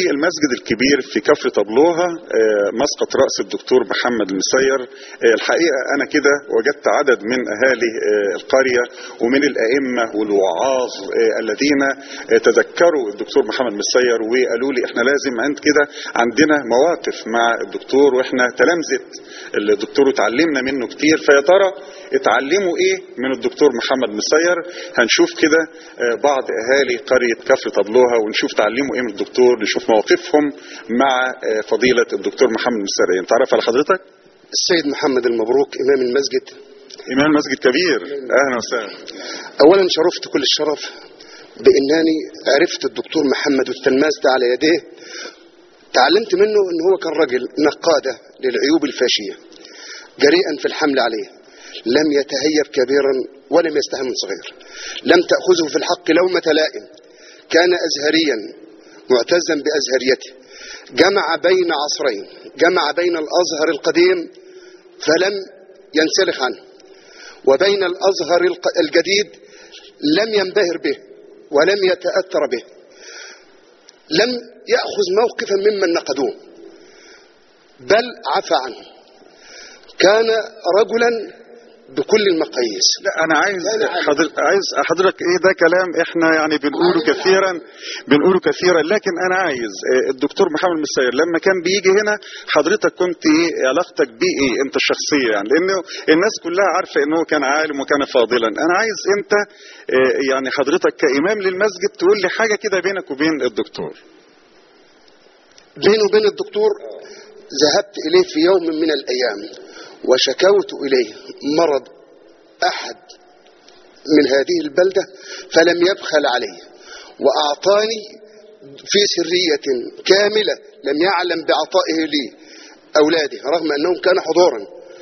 المسجد الكبير في كفر طبلوها آه، مسقط رأس الدكتور محمد المسير آه، الحقيقة أنا كده وجدت عدد من أهالي آه، القرية ومن الأئمة والوعاظ آه، الذين آه، تذكروا الدكتور محمد المسير وقالوا لي احنا لازم عند كده عندنا مواقف مع الدكتور واحنا تلامذة الدكتور وتعلمنا منه كتير فيا ترى اتعلموا ايه من الدكتور محمد مسير هنشوف كده آه، بعض اهالي قرية كفر طبلوها ونشوف تعلموا ايه من الدكتور نشوف مواقفهم مع آه، فضيلة الدكتور محمد مسير نتعرف على حضرتك السيد محمد المبروك إمام المسجد امام مسجد كبير اهلا وسهلا أولا شرفت كل الشرف بأنني عرفت الدكتور محمد والتلمذت على يديه تعلمت منه أنه هو كان رجل نقادة للعيوب الفاشية جريئا في الحمل عليه لم يتهيب كبيرا ولم يستهم صغير لم تأخذه في الحق لومة لائم كان أزهريا معتزا بأزهريته جمع بين عصرين جمع بين الأزهر القديم فلم ينسلخ عنه وبين الأزهر الق- الجديد لم ينبهر به ولم يتأثر به لم يأخذ موقفا ممن نقدوه بل عفى عنه كان رجلا بكل المقاييس لا انا عايز حضر... عايز حضرتك ايه ده كلام احنا يعني بنقوله كثيرا بنقوله كثيرا لكن انا عايز آه، الدكتور محمد مسير لما كان بيجي هنا حضرتك كنت ايه علاقتك بيه ايه انت الشخصيه يعني لانه الناس كلها عارفه انه كان عالم وكان فاضلا انا عايز انت آه، يعني حضرتك كامام للمسجد تقول لي حاجه كده بينك وبين الدكتور بيني وبين الدكتور ذهبت إليه في يوم من الأيام وشكوت إليه مرض أحد من هذه البلدة فلم يبخل علي وأعطاني في سرية كاملة لم يعلم بعطائه لي أولاده رغم أنهم كان حضورا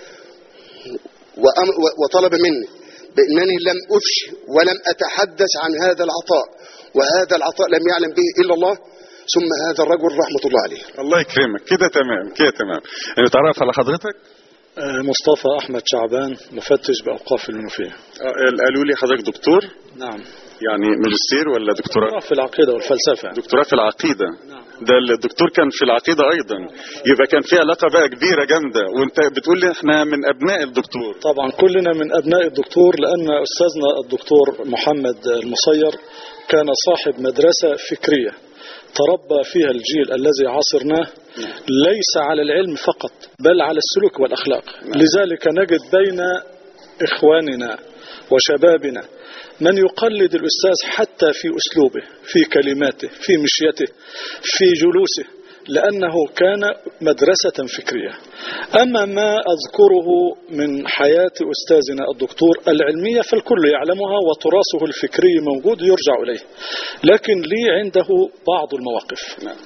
وأم- و- وطلب مني بأنني لم أفشي ولم أتحدث عن هذا العطاء وهذا العطاء لم يعلم به إلا الله ثم هذا الرجل رحمة الله عليه الله يكرمك كده تمام كده تمام نتعرف على حضرتك مصطفى أحمد شعبان مفتش بأوقاف المنوفية آه، قالوا لي حضرتك دكتور نعم يعني ماجستير ولا دكتوراه في العقيدة والفلسفة دكتوراه في العقيدة ده الدكتور كان في العقيدة أيضا يبقى كان في علاقة بقى كبيرة جامدة وأنت بتقول لي إحنا من أبناء الدكتور طبعا كلنا من أبناء الدكتور لأن أستاذنا الدكتور محمد المصير كان صاحب مدرسة فكرية تربى فيها الجيل الذي عاصرناه ليس على العلم فقط بل على السلوك والأخلاق لذلك نجد بين إخواننا وشبابنا من يقلد الأستاذ حتى في أسلوبه في كلماته في مشيته في جلوسه لأنه كان مدرسة فكرية أما ما أذكره من حياة أستاذنا الدكتور العلمية فالكل يعلمها وتراثه الفكري موجود يرجع إليه لكن لي عنده بعض المواقف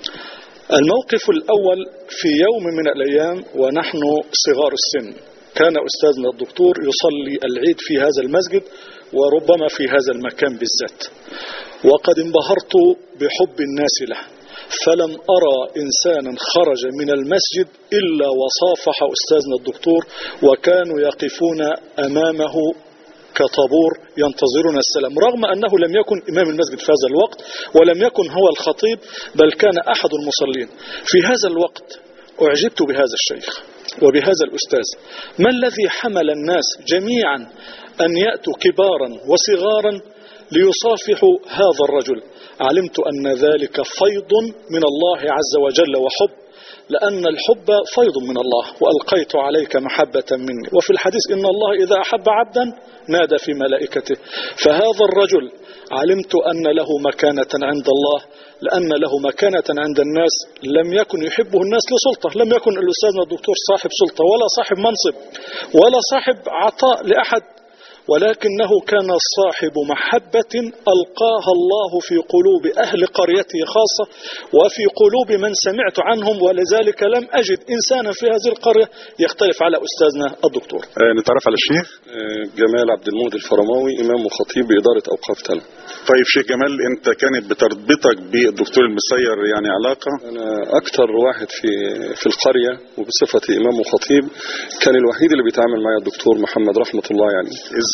الموقف الأول في يوم من الأيام ونحن صغار السن كان أستاذنا الدكتور يصلي العيد في هذا المسجد وربما في هذا المكان بالذات وقد انبهرت بحب الناس له فلم أرى إنسانا خرج من المسجد إلا وصافح أستاذنا الدكتور وكانوا يقفون أمامه كطابور ينتظرون السلام رغم أنه لم يكن إمام المسجد في هذا الوقت ولم يكن هو الخطيب بل كان أحد المصلين في هذا الوقت أعجبت بهذا الشيخ وبهذا الأستاذ ما الذي حمل الناس جميعا أن يأتوا كبارا وصغارا ليصافحوا هذا الرجل علمت أن ذلك فيض من الله عز وجل وحب لأن الحب فيض من الله وألقيت عليك محبة مني وفي الحديث إن الله إذا أحب عبدا نادى في ملائكته فهذا الرجل علمت أن له مكانة عند الله لأن له مكانة عند الناس لم يكن يحبه الناس لسلطة لم يكن الأستاذ الدكتور صاحب سلطة ولا صاحب منصب ولا صاحب عطاء لأحد ولكنه كان صاحب محبة ألقاها الله في قلوب أهل قريته خاصة وفي قلوب من سمعت عنهم ولذلك لم أجد إنسانا في هذه القرية يختلف على أستاذنا الدكتور آه، نتعرف على الشيخ جمال عبد المهد الفرماوي إمام وخطيب بإدارة أوقاف تلا طيب شيخ جمال أنت كانت بتربطك بالدكتور المسير يعني علاقة أنا أكتر واحد في في القرية وبصفتي إمام وخطيب كان الوحيد اللي بيتعامل معايا الدكتور محمد رحمة الله يعني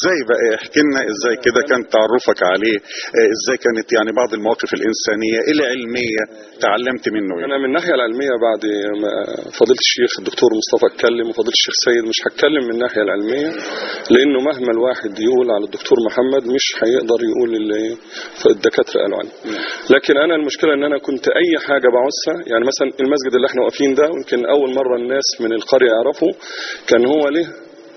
ازاي بقى احكي لنا ازاي كده كان تعرفك عليه آه، ازاي كانت يعني بعض المواقف الانسانيه العلميه تعلمت منه ايه انا من الناحيه العلميه بعد ما فضيله الشيخ الدكتور مصطفى اتكلم وفضيله الشيخ سيد مش هتكلم من الناحيه العلميه لانه مهما الواحد يقول على الدكتور محمد مش هيقدر يقول اللي الدكاتره قالوا عليه لكن انا المشكله ان انا كنت اي حاجه بعوزها يعني مثلا المسجد اللي احنا واقفين ده يمكن اول مره الناس من القريه يعرفوا كان هو له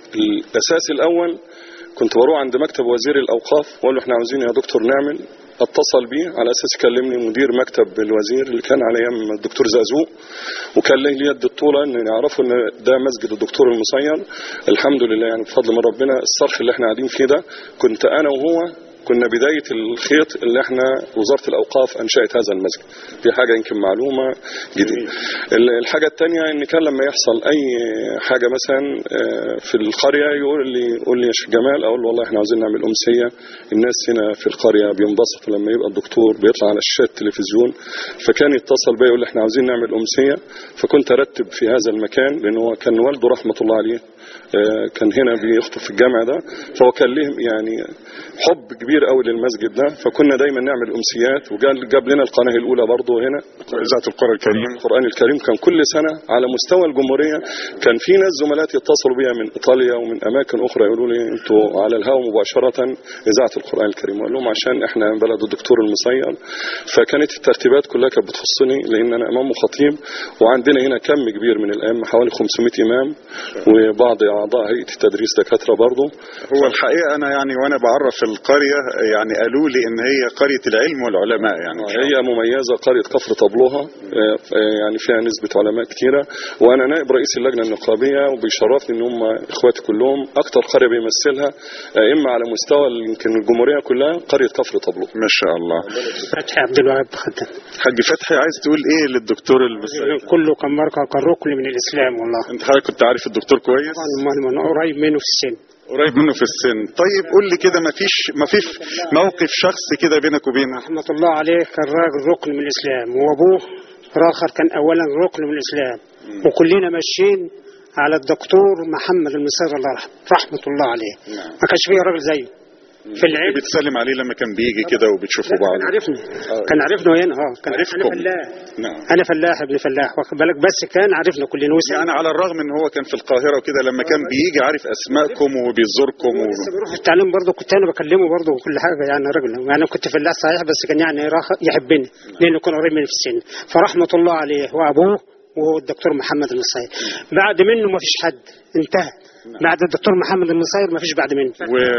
الاساس الاول كنت بروح عند مكتب وزير الاوقاف واقول له احنا عاوزين يا دكتور نعمل اتصل بيه على اساس يكلمني مدير مكتب الوزير اللي كان على ايام الدكتور زازوق وكان لي يد الطوله ان يعرفوا ان ده مسجد الدكتور المصير الحمد لله يعني بفضل من ربنا الصرح اللي احنا قاعدين فيه ده كنت انا وهو كنا بداية الخيط اللي احنا وزارة الأوقاف أنشأت هذا المسجد دي حاجة يمكن معلومة جديدة ال- الحاجة التانية إن كان لما يحصل أي حاجة مثلا آه، في القرية يقول لي يقول لي يا شيخ جمال أقول له والله احنا عاوزين نعمل أمسية الناس هنا في القرية بينبسطوا لما يبقى الدكتور بيطلع على شاشة التلفزيون فكان يتصل بيا يقول لي احنا عاوزين نعمل أمسية فكنت أرتب في هذا المكان لأن هو كان والده رحمة الله عليه آه، كان هنا بيخطب في الجامع ده فهو كان ليه يعني حب كبير قوي للمسجد ده فكنا دايما نعمل امسيات وجاب جاب لنا القناه الاولى برضه هنا اذاعه القران الكريم القران الكريم كان كل سنه على مستوى الجمهوريه كان في ناس زملائي يتصلوا بيا من ايطاليا ومن اماكن اخرى يقولوا لي انتوا على الهواء مباشره اذاعه القران الكريم اقول لهم عشان احنا بلد الدكتور المصير فكانت الترتيبات كلها كانت بتخصني لان انا امام وخطيب وعندنا هنا كم كبير من الائمه حوالي 500 امام وبعض اعضاء هيئه التدريس دكاتره برضه هو الحقيقه انا يعني وانا بعرف القريه يعني قالوا لي ان هي قريه العلم والعلماء يعني هي مميزة قرية كفر طبلوها آه، آه، يعني فيها نسبة علماء كتيرة وأنا نائب رئيس اللجنة النقابية وبيشرفني إن هم إخواتي كلهم أكتر قرية بيمثلها آه، إما على مستوى يمكن الجمهورية كلها قرية كفر طبلوها ما شاء الله فتحي عبد الوهاب خدام حاج فتحي عايز تقول ايه للدكتور المصير كله كان مركز كان ركن من الاسلام والله انت حضرتك كنت عارف الدكتور كويس طبعا من من قريب منه في السن قريب منه في السن طيب قول لي كده ما فيش ما فيش موقف شخصي كده بينك وبينه رحمة الله عليه كان راجل ركن من الاسلام وابوه راخر كان اولا ركن من الاسلام وكلنا ماشيين على الدكتور محمد المصير الله يرحمه رحمة الله عليه ما كانش فيه راجل زيه في العلم بتسلم عليه لما كان بيجي كده وبتشوفوا بعض كان عارفني كان عارفنا هنا اه كان انا عرفكم. فلاح نعم انا فلاح ابن فلاح واخد بالك بس كان عارفنا كلنا وسام يعني على الرغم ان هو كان في القاهره وكده لما كان بيجي عارف اسمائكم وبيزوركم و... لسه بروح التعليم برضه كنت انا بكلمه برضه وكل حاجه يعني راجل يعني كنت فلاح صحيح بس كان يعني راخ- يحبني لانه كان قريب مني في السن فرحمه الله عليه وابوه والدكتور محمد المصير بعد منه ما فيش حد انتهى بعد الدكتور محمد المصير ما فيش بعد منه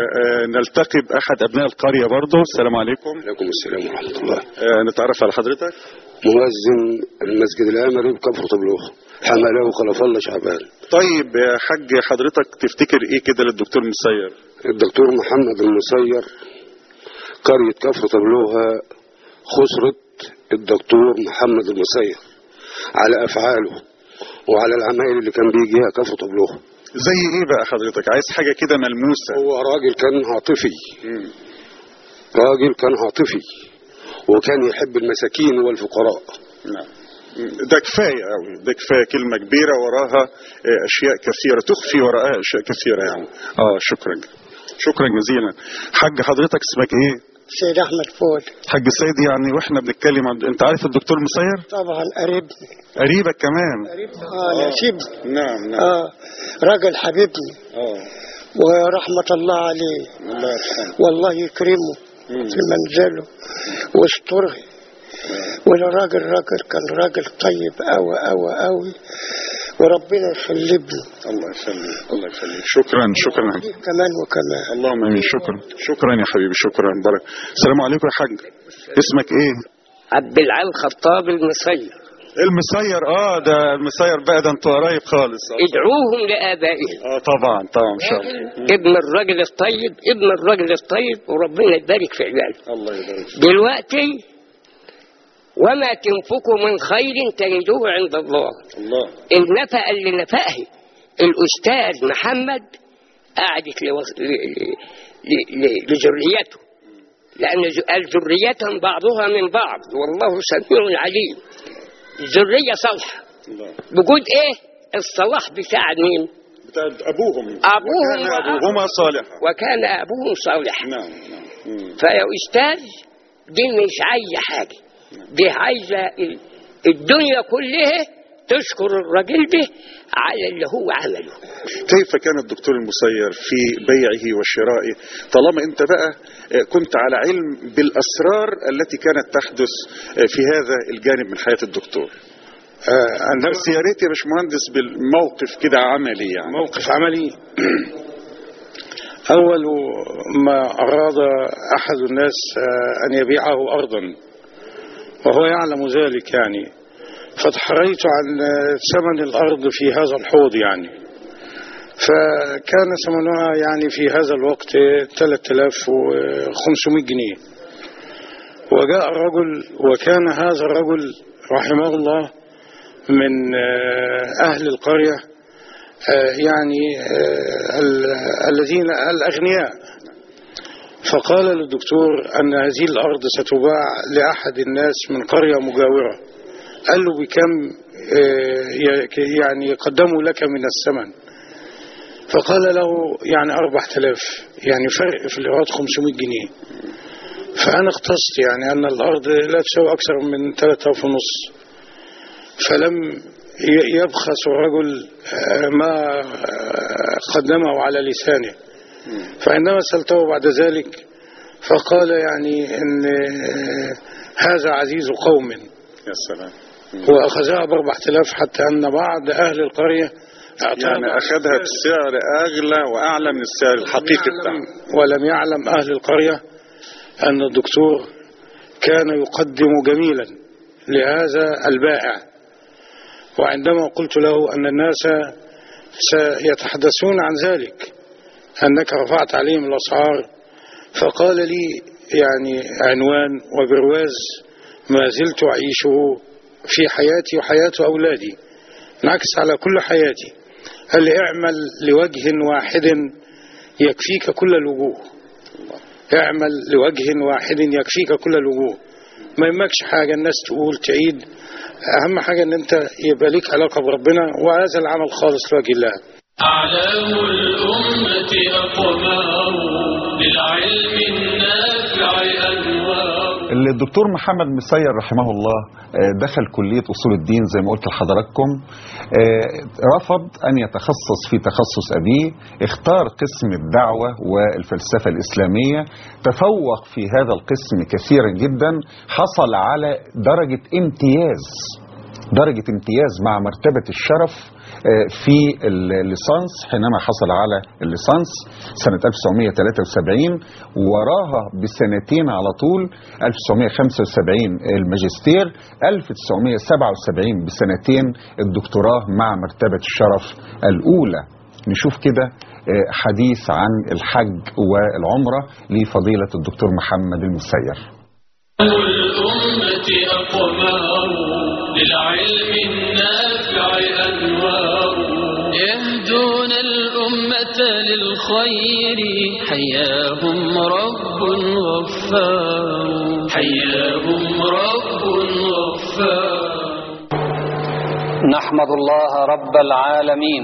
ونلتقي باحد ابناء القريه برضه السلام عليكم عليكم السلام ورحمة الله آه، نتعرف على حضرتك مؤذن المسجد الأمري بكفر طبلوخ حمله خلف الله شعبان طيب يا حاج حضرتك تفتكر ايه كده للدكتور مسير الدكتور محمد المصير قرية كفر طبلوها خسرت الدكتور محمد المصير على أفعاله وعلى العمايل اللي كان بيجيها كفر طبلوها زي ايه بقى حضرتك عايز حاجه كده ملموسه هو راجل كان عاطفي راجل كان عاطفي وكان يحب المساكين والفقراء نعم ده كفايه قوي ده كفايه كلمه كبيره وراها آه، اشياء كثيره تخفي وراها اشياء كثيره يعني اه شكرا شكرا جزيلا حاج حضرتك اسمك ايه سيد احمد فؤاد حاج سيد يعني واحنا بنتكلم عن انت عارف الدكتور مسير طبعا قريبني قريبك كمان اه نسيبني نعم نعم اه راجل حبيبني اه ورحمة الله عليه الله يرحمه والله يكرمه في منزله ويستره والراجل راجل كان راجل طيب أوي أوي أوي وربنا يخلي ابنه الله يخليك الله يخليك شكرا شكرا كمان وكمان اللهم امين شكرا شكرا يا حبيبي شكرا بارك السلام عليكم يا حاج اسمك ايه عبد العال خطاب المصير المسير اه ده المسير بقى ده انتوا قرايب خالص ادعوهم لآبائهم اه طبعا طبعا ان شاء الله ابن الرجل الطيب ابن الرجل الطيب وربنا يبارك في عباده الله يبارك دلوقتي وما تنفقوا من خير تجدوه عند الله الله النفقة اللي نفقه الأستاذ محمد قعدت لوص... ل... ل... ل... ل... لذريته لأن ز- قال ذريتهم بعضها من بعض والله سميع عليم ذرية صالحة الله بجود إيه الصلاح بتاع مين بتاع أبوهم أبوهم وكان أبوهما صالحا وكان أبوهم صالحا نعم نعم فيا أستاذ دي مش عايزة حاجة دي عايزة ال- الدنيا كلها تشكر الراجل ده على اللي هو عمله كيف كان الدكتور المسير في بيعه وشرائه طالما انت بقى آه، كنت على علم بالاسرار التي كانت تحدث آه، في هذا الجانب من حياه الدكتور عندما بس يا ريت يا باشمهندس بالموقف كده عملي يعني موقف عملي أول ما أراد أحد الناس آه، أن يبيعه أرضا وهو يعلم ذلك يعني فتحريت عن آه، ثمن الأرض في هذا الحوض يعني فكان ثمنها يعني في هذا الوقت 3500 جنيه وجاء الرجل وكان هذا الرجل رحمه الله من آه، أهل القرية آه، يعني آه، ال- الذين الأغنياء فقال للدكتور أن هذه الأرض ستباع لأحد الناس من قرية مجاورة قال له بكم آه، ي- يعني يقدموا لك من الثمن فقال له يعني أربع تلاف يعني فرق في الإيراد 500 جنيه فأنا اختصت يعني أن الأرض لا تساوي أكثر من 3000 ونص فلم ي- يبخس الرجل آه، ما آه، قدمه على لسانه فعندما سألته بعد ذلك فقال يعني ان آه، هذا عزيز قوم يا سلام وأخذها بأربع تلاف حتى أن بعض أهل القرية يعني أخذها بسعر أغلى وأعلى من السعر الحقيقي بتاعها ولم يعلم أهل القرية أن الدكتور كان يقدم جميلا لهذا البائع وعندما قلت له أن الناس سيتحدثون عن ذلك أنك رفعت عليهم الأسعار فقال لي يعني عنوان وبرواز ما زلت أعيشه في حياتي وحياة أولادي انعكس على كل حياتي قال لي اعمل لوجه واحد يكفيك كل الوجوه اعمل لوجه واحد يكفيك كل الوجوه ما يهمكش حاجة الناس تقول تعيد أهم حاجة أن أنت يبقى ليك علاقة بربنا وهذا العمل خالص لوجه الله أعلام الأمة أقمار للعلم النافع أنوار الدكتور محمد مسير رحمه الله آه، دخل كلية أصول الدين زي ما قلت لحضراتكم آه، رفض أن يتخصص في تخصص أبيه اختار قسم الدعوة والفلسفة الإسلامية تفوق في هذا القسم كثيرا جدا حصل على درجة امتياز درجة امتياز مع مرتبة الشرف آه، في الليسانس حينما حصل على الليسانس سنة 1973 وراها بسنتين على طول 1975 الماجستير 1977 بسنتين الدكتوراه مع مرتبة الشرف الأولى نشوف كده آه، حديث عن الحج والعمرة لفضيلة الدكتور محمد المسير الأمة أقمار للعلم النافع أنوار يهدون الأمة للخير حياهم رب غفار حياهم رب غفار نحمد الله رب العالمين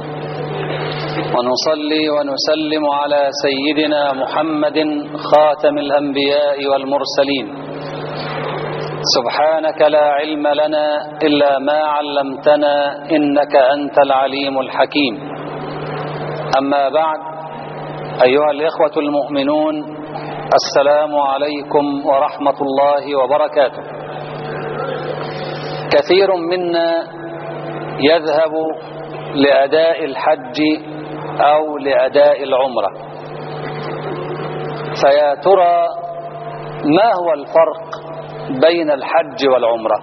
ونصلي ونسلم على سيدنا محمد خاتم الأنبياء والمرسلين سبحانك لا علم لنا إلا ما علمتنا إنك أنت العليم الحكيم أما بعد أيها الإخوة المؤمنون السلام عليكم ورحمة الله وبركاته كثير منا يذهب لأداء الحج أو لأداء العمرة فيا ترى ما هو الفرق بين الحج والعمرة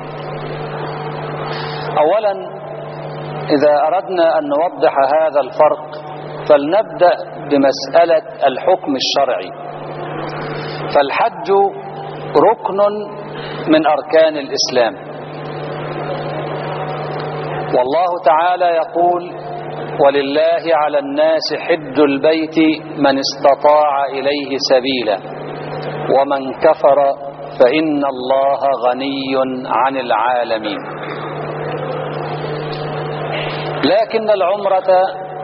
أولا إذا أردنا أن نوضح هذا الفرق فلنبدأ بمسألة الحكم الشرعي فالحج ركن من أركان الإسلام والله تعالى يقول ولله على الناس حج البيت من استطاع إليه سبيلا ومن كفر فإن الله غني عن العالمين لكن العمرة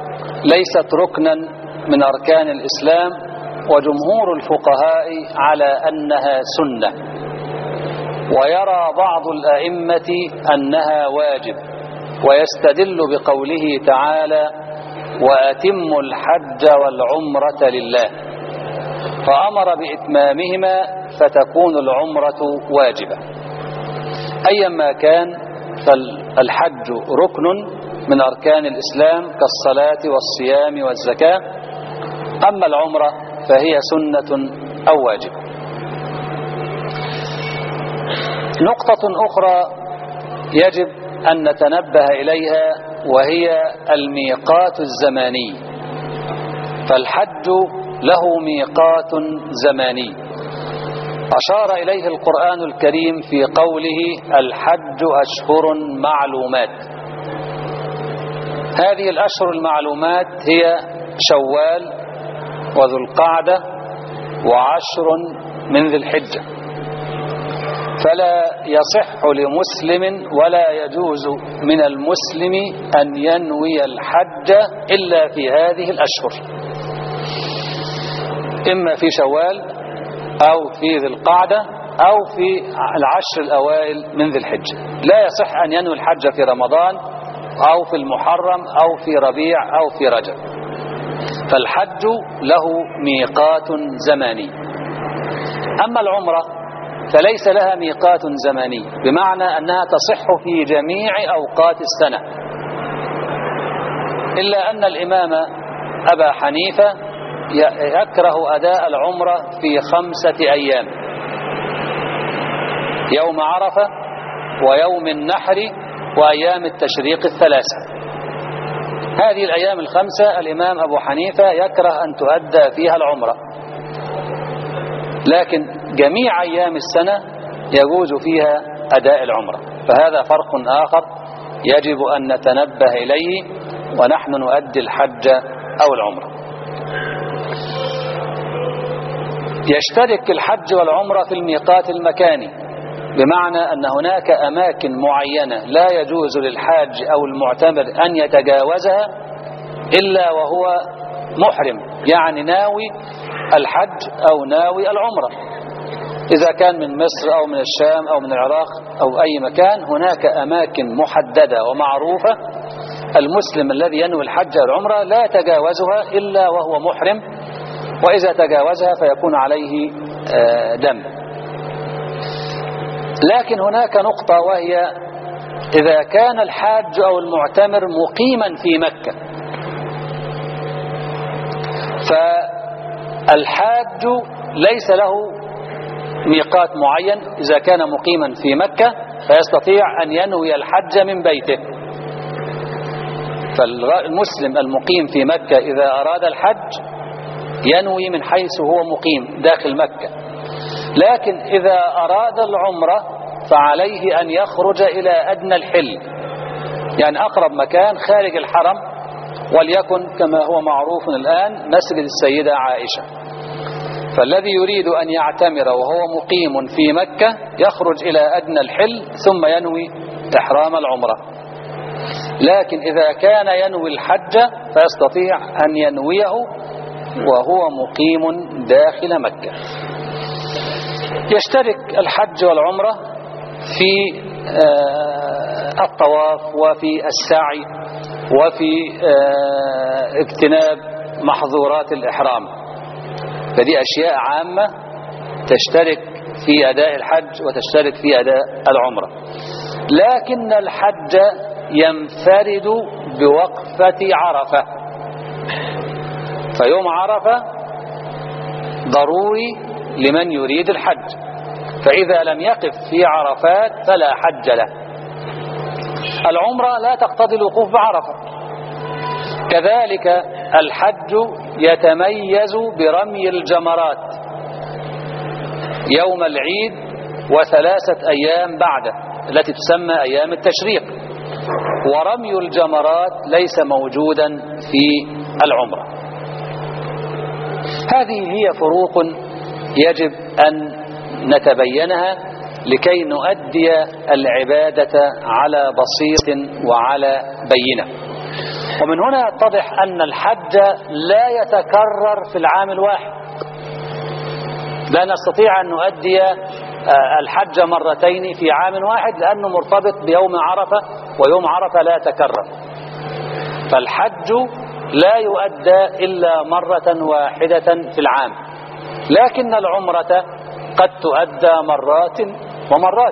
ليست ركنا من أركان الإسلام وجمهور الفقهاء على أنها سنة ويرى بعض الأئمة أنها واجب ويستدل بقوله تعالى وأتموا الحج والعمرة لله فأمر بإتمامهما فتكون العمرة واجبة أيما كان فالحج ركن من أركان الإسلام كالصلاة والصيام والزكاة أما العمرة فهي سنة أو واجبة نقطة أخرى يجب أن نتنبه إليها وهي الميقات الزماني فالحج له ميقات زماني أشار إليه القرآن الكريم في قوله الحج أشهر معلومات هذه الأشهر المعلومات هي شوال وذو القعدة وعشر من ذي الحجة فلا يصح لمسلم ولا يجوز من المسلم أن ينوي الحج إلا في هذه الأشهر إما في شوال أو في ذي القعدة أو في العشر الأوائل من ذي الحجة لا يصح أن ينوي الحج في رمضان أو في المحرم أو في ربيع أو في رجب فالحج له ميقات زماني أما العمرة فليس لها ميقات زماني بمعنى أنها تصح في جميع أوقات السنة إلا أن الإمام أبا حنيفة يكره أداء العمرة في خمسة أيام يوم عرفة ويوم النحر وأيام التشريق الثلاثة هذه الأيام الخمسة الإمام أبو حنيفة يكره أن تؤدى فيها العمرة لكن جميع أيام السنة يجوز فيها أداء العمرة فهذا فرق آخر يجب أن نتنبه إليه ونحن نؤدي الحج أو العمرة يشترك الحج والعمرة في الميقات المكاني بمعنى أن هناك أماكن معينة لا يجوز للحاج أو المعتمر أن يتجاوزها إلا وهو محرم يعني ناوي الحج أو ناوي العمرة إذا كان من مصر أو من الشام أو من العراق أو أي مكان هناك أماكن محددة ومعروفة المسلم الذي ينوي الحج والعمرة لا يتجاوزها إلا وهو محرم وإذا تجاوزها فيكون عليه دم لكن هناك نقطة وهي إذا كان الحاج أو المعتمر مقيما في مكة فالحاج ليس له ميقات معين إذا كان مقيما في مكة فيستطيع أن ينوي الحج من بيته فالمسلم المقيم في مكة إذا أراد الحج ينوي من حيث هو مقيم داخل مكة لكن إذا أراد العمرة فعليه أن يخرج إلى أدنى الحل يعني أقرب مكان خارج الحرم وليكن كما هو معروف الآن مسجد السيدة عائشة فالذي يريد أن يعتمر وهو مقيم في مكة يخرج إلى أدنى الحل ثم ينوي إحرام العمرة لكن إذا كان ينوي الحج فيستطيع أن ينويه وهو مقيم داخل مكة يشترك الحج والعمرة في الطواف وفي السعي وفي اجتناب محظورات الإحرام فدي أشياء عامة تشترك في أداء الحج وتشترك في أداء العمرة لكن الحج ينفرد بوقفة عرفة فيوم عرفة ضروري لمن يريد الحج فإذا لم يقف في عرفات فلا حج له العمرة لا تقتضي الوقوف بعرفة كذلك الحج يتميز برمي الجمرات يوم العيد وثلاثة أيام بعده التي تسمى أيام التشريق ورمي الجمرات ليس موجودا في العمرة هذه هي فروق يجب أن نتبينها لكي نؤدي العبادة على بصيرة وعلى بينة ومن هنا يتضح أن الحج لا يتكرر في العام الواحد لا نستطيع أن نؤدي آه، الحج مرتين في عام واحد لأنه مرتبط بيوم عرفة ويوم عرفة لا يتكرر فالحج لا يؤدى إلا مرة واحدة في العام لكن العمرة قد تؤدى مرات ومرات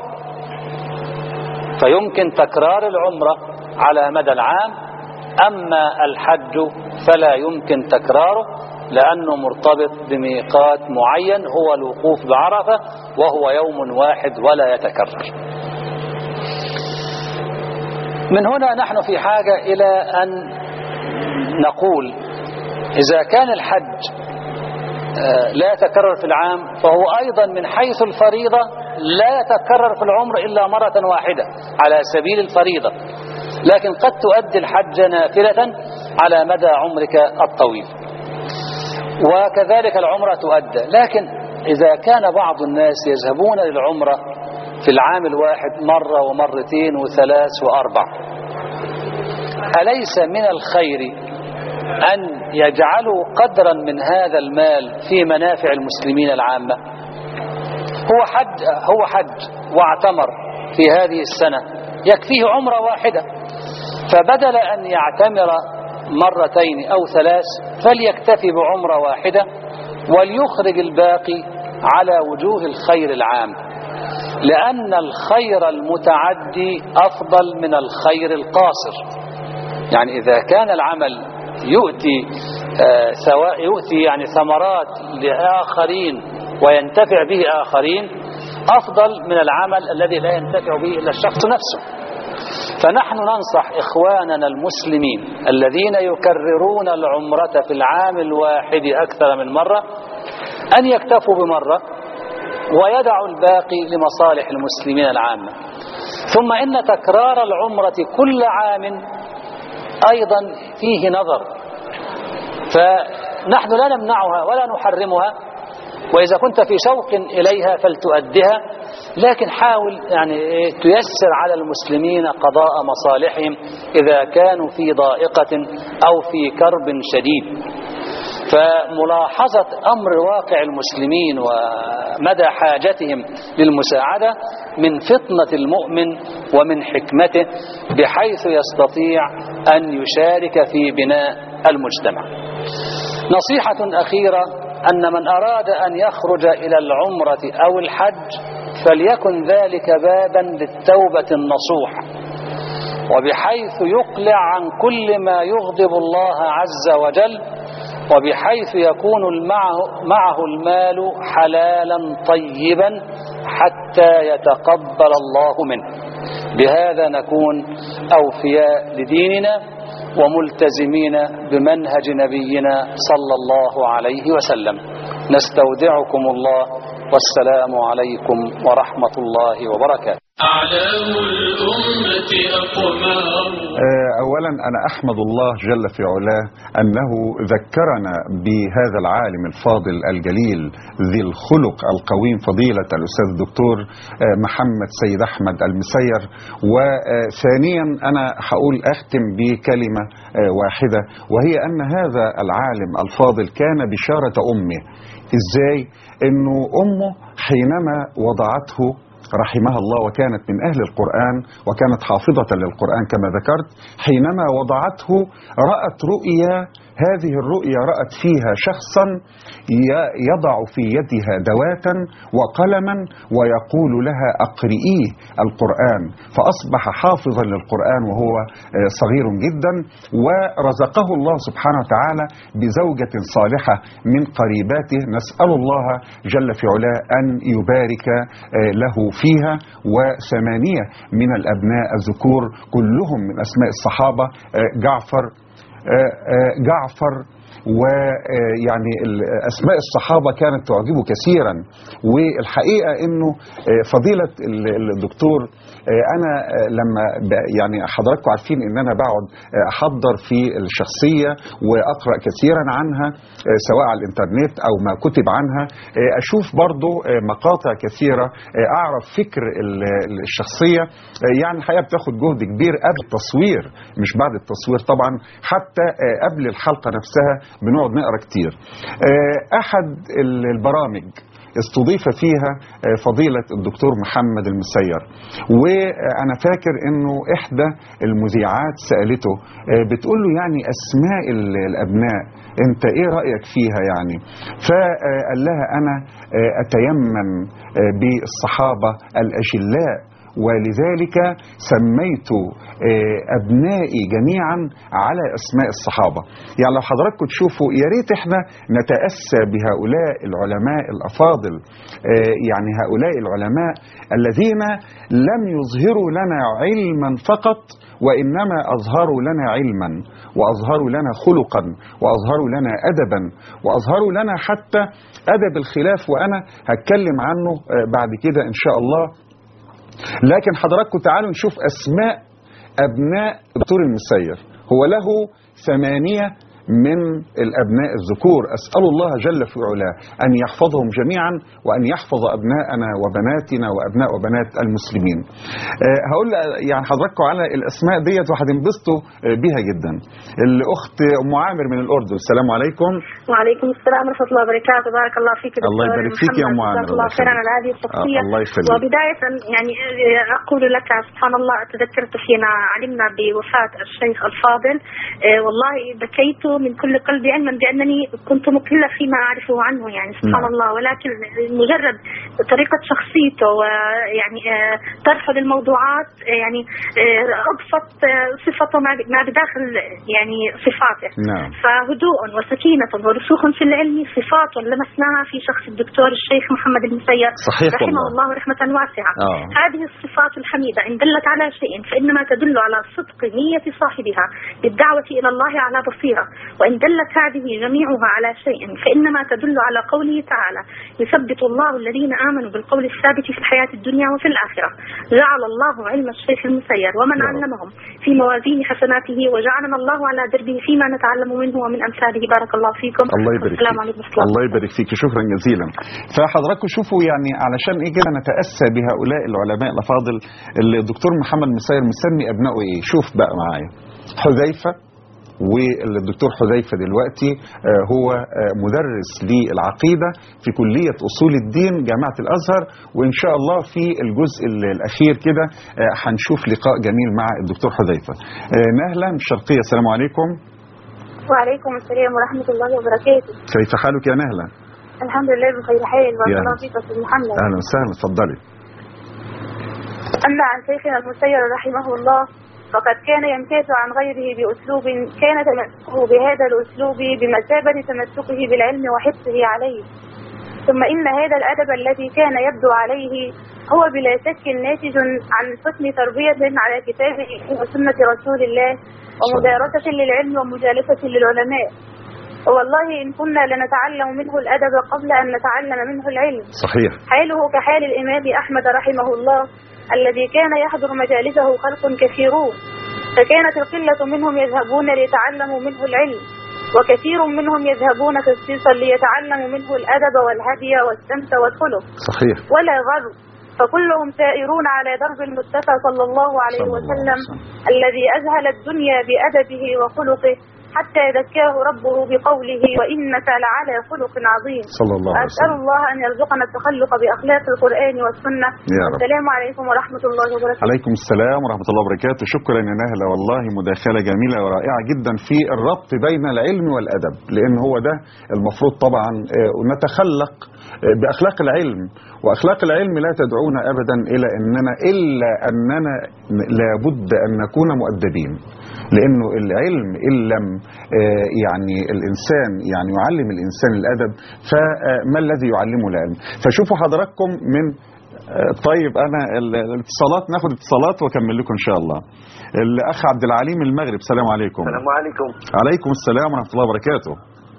فيمكن تكرار العمرة على مدى العام أما الحج فلا يمكن تكراره لأنه مرتبط بميقات معين هو الوقوف بعرفة وهو يوم واحد ولا يتكرر من هنا نحن في حاجة إلى أن نقول إذا كان الحج آه، لا يتكرر في العام فهو أيضا من حيث الفريضة لا يتكرر في العمر إلا مرة واحدة على سبيل الفريضة لكن قد تؤدي الحج نافلة على مدى عمرك الطويل وكذلك العمرة تؤدى لكن إذا كان بعض الناس يذهبون للعمرة في العام الواحد مرة ومرتين وثلاث وأربع أليس من الخير أن يجعلوا قدرا من هذا المال في منافع المسلمين العامة هو حج هو حج واعتمر في هذه السنة يكفيه عمرة واحدة فبدل أن يعتمر مرتين أو ثلاث فليكتفي بعمرة واحدة وليخرج الباقي على وجوه الخير العام لأن الخير المتعدي أفضل من الخير القاصر يعني إذا كان العمل يؤتي آه، سواء يؤتي يعني ثمرات لآخرين وينتفع به آخرين أفضل من العمل الذي لا ينتفع به إلا الشخص نفسه فنحن ننصح إخواننا المسلمين الذين يكررون العمرة في العام الواحد أكثر من مرة أن يكتفوا بمرة ويدعوا الباقي لمصالح المسلمين العامة ثم إن تكرار العمرة كل عام أيضا فيه نظر فنحن لا نمنعها ولا نحرمها وإذا كنت في شوق إليها فلتؤدها لكن حاول يعني إيه تيسر على المسلمين قضاء مصالحهم إذا كانوا في ضائقة أو في كرب شديد فملاحظة أمر واقع المسلمين ومدى حاجتهم للمساعدة من فطنة المؤمن ومن حكمته بحيث يستطيع أن يشارك في بناء المجتمع نصيحة أخيرة أن من أراد أن يخرج إلى العمرة أو الحج فليكن ذلك بابا للتوبة النصوح وبحيث يقلع عن كل ما يغضب الله عز وجل وبحيث يكون المعه- معه المال حلالا طيبا حتى يتقبل الله منه بهذا نكون أوفياء لديننا وملتزمين بمنهج نبينا صلى الله عليه وسلم نستودعكم الله والسلام عليكم ورحمة الله وبركاته أعلام الأمة أقمار آه، أولا أنا أحمد الله جل في علاه أنه ذكرنا بهذا العالم الفاضل الجليل ذي الخلق القويم فضيلة الأستاذ الدكتور آه، محمد سيد أحمد المسير وثانيا أنا هقول أختم بكلمة آه، واحدة وهي أن هذا العالم الفاضل كان بشارة أمه إزاي أنه أمه حينما وضعته رحمها الله وكانت من أهل القرآن وكانت حافظة للقرآن كما ذكرت حينما وضعته رأت رؤيا هذه الرؤيا رأت فيها شخصا ي- يضع في يدها دواتا وقلما ويقول لها أقرئيه القرآن فأصبح حافظا للقرآن وهو آه، صغير جدا ورزقه الله سبحانه وتعالى بزوجة صالحة من قريباته نسأل الله جل في علاه أن يبارك آه، له فيها وثمانية من الأبناء الذكور كلهم من أسماء الصحابة آه، جعفر آه، آه، جعفر ويعني أسماء الصحابة كانت تعجبه كثيرا والحقيقة أنه آه، فضيلة ال- الدكتور آه، أنا آه، لما ب- يعني حضراتكم عارفين أن أنا بقعد آه، أحضر في الشخصية وأقرأ كثيرا عنها آه، سواء على الإنترنت أو ما كتب عنها آه، أشوف برضو آه، مقاطع كثيرة آه، أعرف فكر ال- ال- الشخصية آه، يعني الحقيقة بتاخد جهد كبير قبل التصوير مش بعد التصوير طبعا حتى آه، قبل الحلقة نفسها بنقعد نقرأ كتير آه، أحد ال- البرامج استضيف فيها آه، فضيلة الدكتور محمد المسير وأنا فاكر أنه إحدى المذيعات سألته آه، بتقول له يعني أسماء ال- الأبناء أنت إيه رأيك فيها يعني فقال لها أنا آه، أتيمم آه، بالصحابة الأجلاء ولذلك سميت آه، أبنائي جميعا على أسماء الصحابة يعني لو حضراتكم تشوفوا يا ريت احنا نتأسى بهؤلاء العلماء الأفاضل آه، يعني هؤلاء العلماء الذين لم يظهروا لنا علما فقط وإنما أظهروا لنا علما وأظهروا لنا خلقا وأظهروا لنا أدبا وأظهروا لنا حتى أدب الخلاف وأنا هتكلم عنه آه، بعد كده إن شاء الله لكن حضراتكم تعالوا نشوف أسماء أبناء الدكتور المسير هو له ثمانية من الأبناء الذكور أسأل الله جل في علاه أن يحفظهم جميعا وأن يحفظ أبناءنا وبناتنا وأبناء وبنات المسلمين أه هقول يعني حضراتكم على الأسماء ديت وهتنبسطوا آه، بيها جدا الأخت أم عامر من الأردن السلام عليكم وعليكم السلام ورحمة الله وبركاته بارك الله فيك دكتور الله يبارك فيك يا أم محمد. عامر، جزاك الله الله خيرا يخليك. على هذه الشخصية آه، الله يخليك. وبداية يعني أقول لك سبحان الله تذكرت حين علمنا بوفاة الشيخ الفاضل آه، والله بكيت من كل قلبي علما بأنني كنت مقلة فيما أعرفه عنه يعني سبحان نعم. الله ولكن مجرد طريقة شخصيته ويعني آه، طرحه للموضوعات آه، يعني آه، أضفت آه، صفته ما ما بداخل يعني صفاته نعم فهدوء وسكينة ورسوخ في العلم صفات لمسناها في شخص الدكتور الشيخ محمد المسير صحيح رحمه والله. الله رحمة واسعة آه. هذه الصفات الحميدة إن دلت على شيء فإنما تدل على صدق نية صاحبها بالدعوة إلى الله على بصيرة وإن دلت هذه جميعها على شيء فإنما تدل على قوله تعالى يثبت الله الذين آمنوا بالقول الثابت في الحياة الدنيا وفي الآخرة جعل الله علم الشيخ المسير ومن علمهم في موازين حسناته وجعلنا الله على دربه فيما نتعلم منه ومن أمثاله بارك الله فيكم الله يبارك والسلام فيك عليكم ورحمة الله الله يبارك فيك شكرا جزيلا فحضراتكم شوفوا يعني علشان ايه كده نتاسى بهؤلاء العلماء الافاضل اللي الدكتور محمد مسير مسمي ابنائه ايه شوف بقى معايا حذيفه والدكتور حذيفة دلوقتي آه، هو آه، مدرس للعقيدة في كلية أصول الدين جامعة الأزهر وإن شاء الله في الجزء ال- الأخير كده آه، هنشوف لقاء جميل مع الدكتور حذيفة آه، نهلة من الشرقية السلام عليكم وعليكم السلام ورحمة الله وبركاته كيف حالك يا نهلة الحمد لله بخير حال بارك يا الله فيك أستاذ محمد أهلا وسهلا اتفضلي أما عن شيخنا المسير رحمه الله فقد كان يمتاز عن غيره بأسلوب كان تمسكه بهذا الأسلوب بمثابة تمسكه بالعلم وحفظه عليه ثم إن هذا الأدب الذي كان يبدو عليه هو بلا شك ناتج عن حسن تربية على كتاب الله وسنة رسول الله ومدارسة للعلم ومجالسة للعلماء والله إن كنا لنتعلم منه الأدب قبل أن نتعلم منه العلم صحيح حاله كحال الإمام أحمد رحمه الله الذي كان يحضر مجالسه خلق كثيرون فكانت القلة منهم يذهبون ليتعلموا منه العلم وكثير منهم يذهبون تخصيصا ليتعلموا منه الأدب والهدي والسمت والخلق صحيح ولا غر فكلهم سائرون على درب المصطفى صلى الله عليه وسلم الذي أذهل الدنيا بأدبه وخلقه حتى ذكاه ربه بقوله وإنك لعلى خلق عظيم صلى الله عليه أسأل وسلم الله أن يرزقنا التخلق بأخلاق القرآن والسنة يا رب. السلام عليكم ورحمة الله وبركاته عليكم السلام ورحمة الله وبركاته شكرا يا نهلة والله مداخلة جميلة ورائعة جدا في الربط بين العلم والأدب لأن هو ده المفروض طبعا آه، نتخلق آه، بأخلاق العلم وأخلاق العلم لا تدعونا أبدا إلى أننا إلا أننا لابد أن نكون مؤدبين لأنه العلم إن لم آه، يعني الإنسان يعني يعلم الإنسان الأدب فما الذي يعلمه العلم فشوفوا حضراتكم من آه، طيب انا ال- الاتصالات ناخد اتصالات واكمل لكم ان شاء الله الاخ عبد العليم المغرب السلام عليكم السلام عليكم عليكم السلام ورحمه الله وبركاته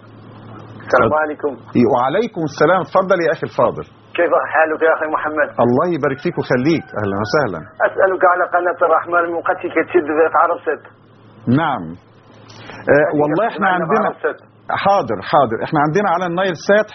السلام عليكم وعليكم السلام اتفضل يا اخي الفاضل كيف حالك يا اخي محمد الله يبارك فيك ويخليك اهلا وسهلا اسالك على قناه الرحمه المقاتل كتشد في عرب ست نعم آه والله احنا عندنا حاضر حاضر احنا عندنا على النايل سات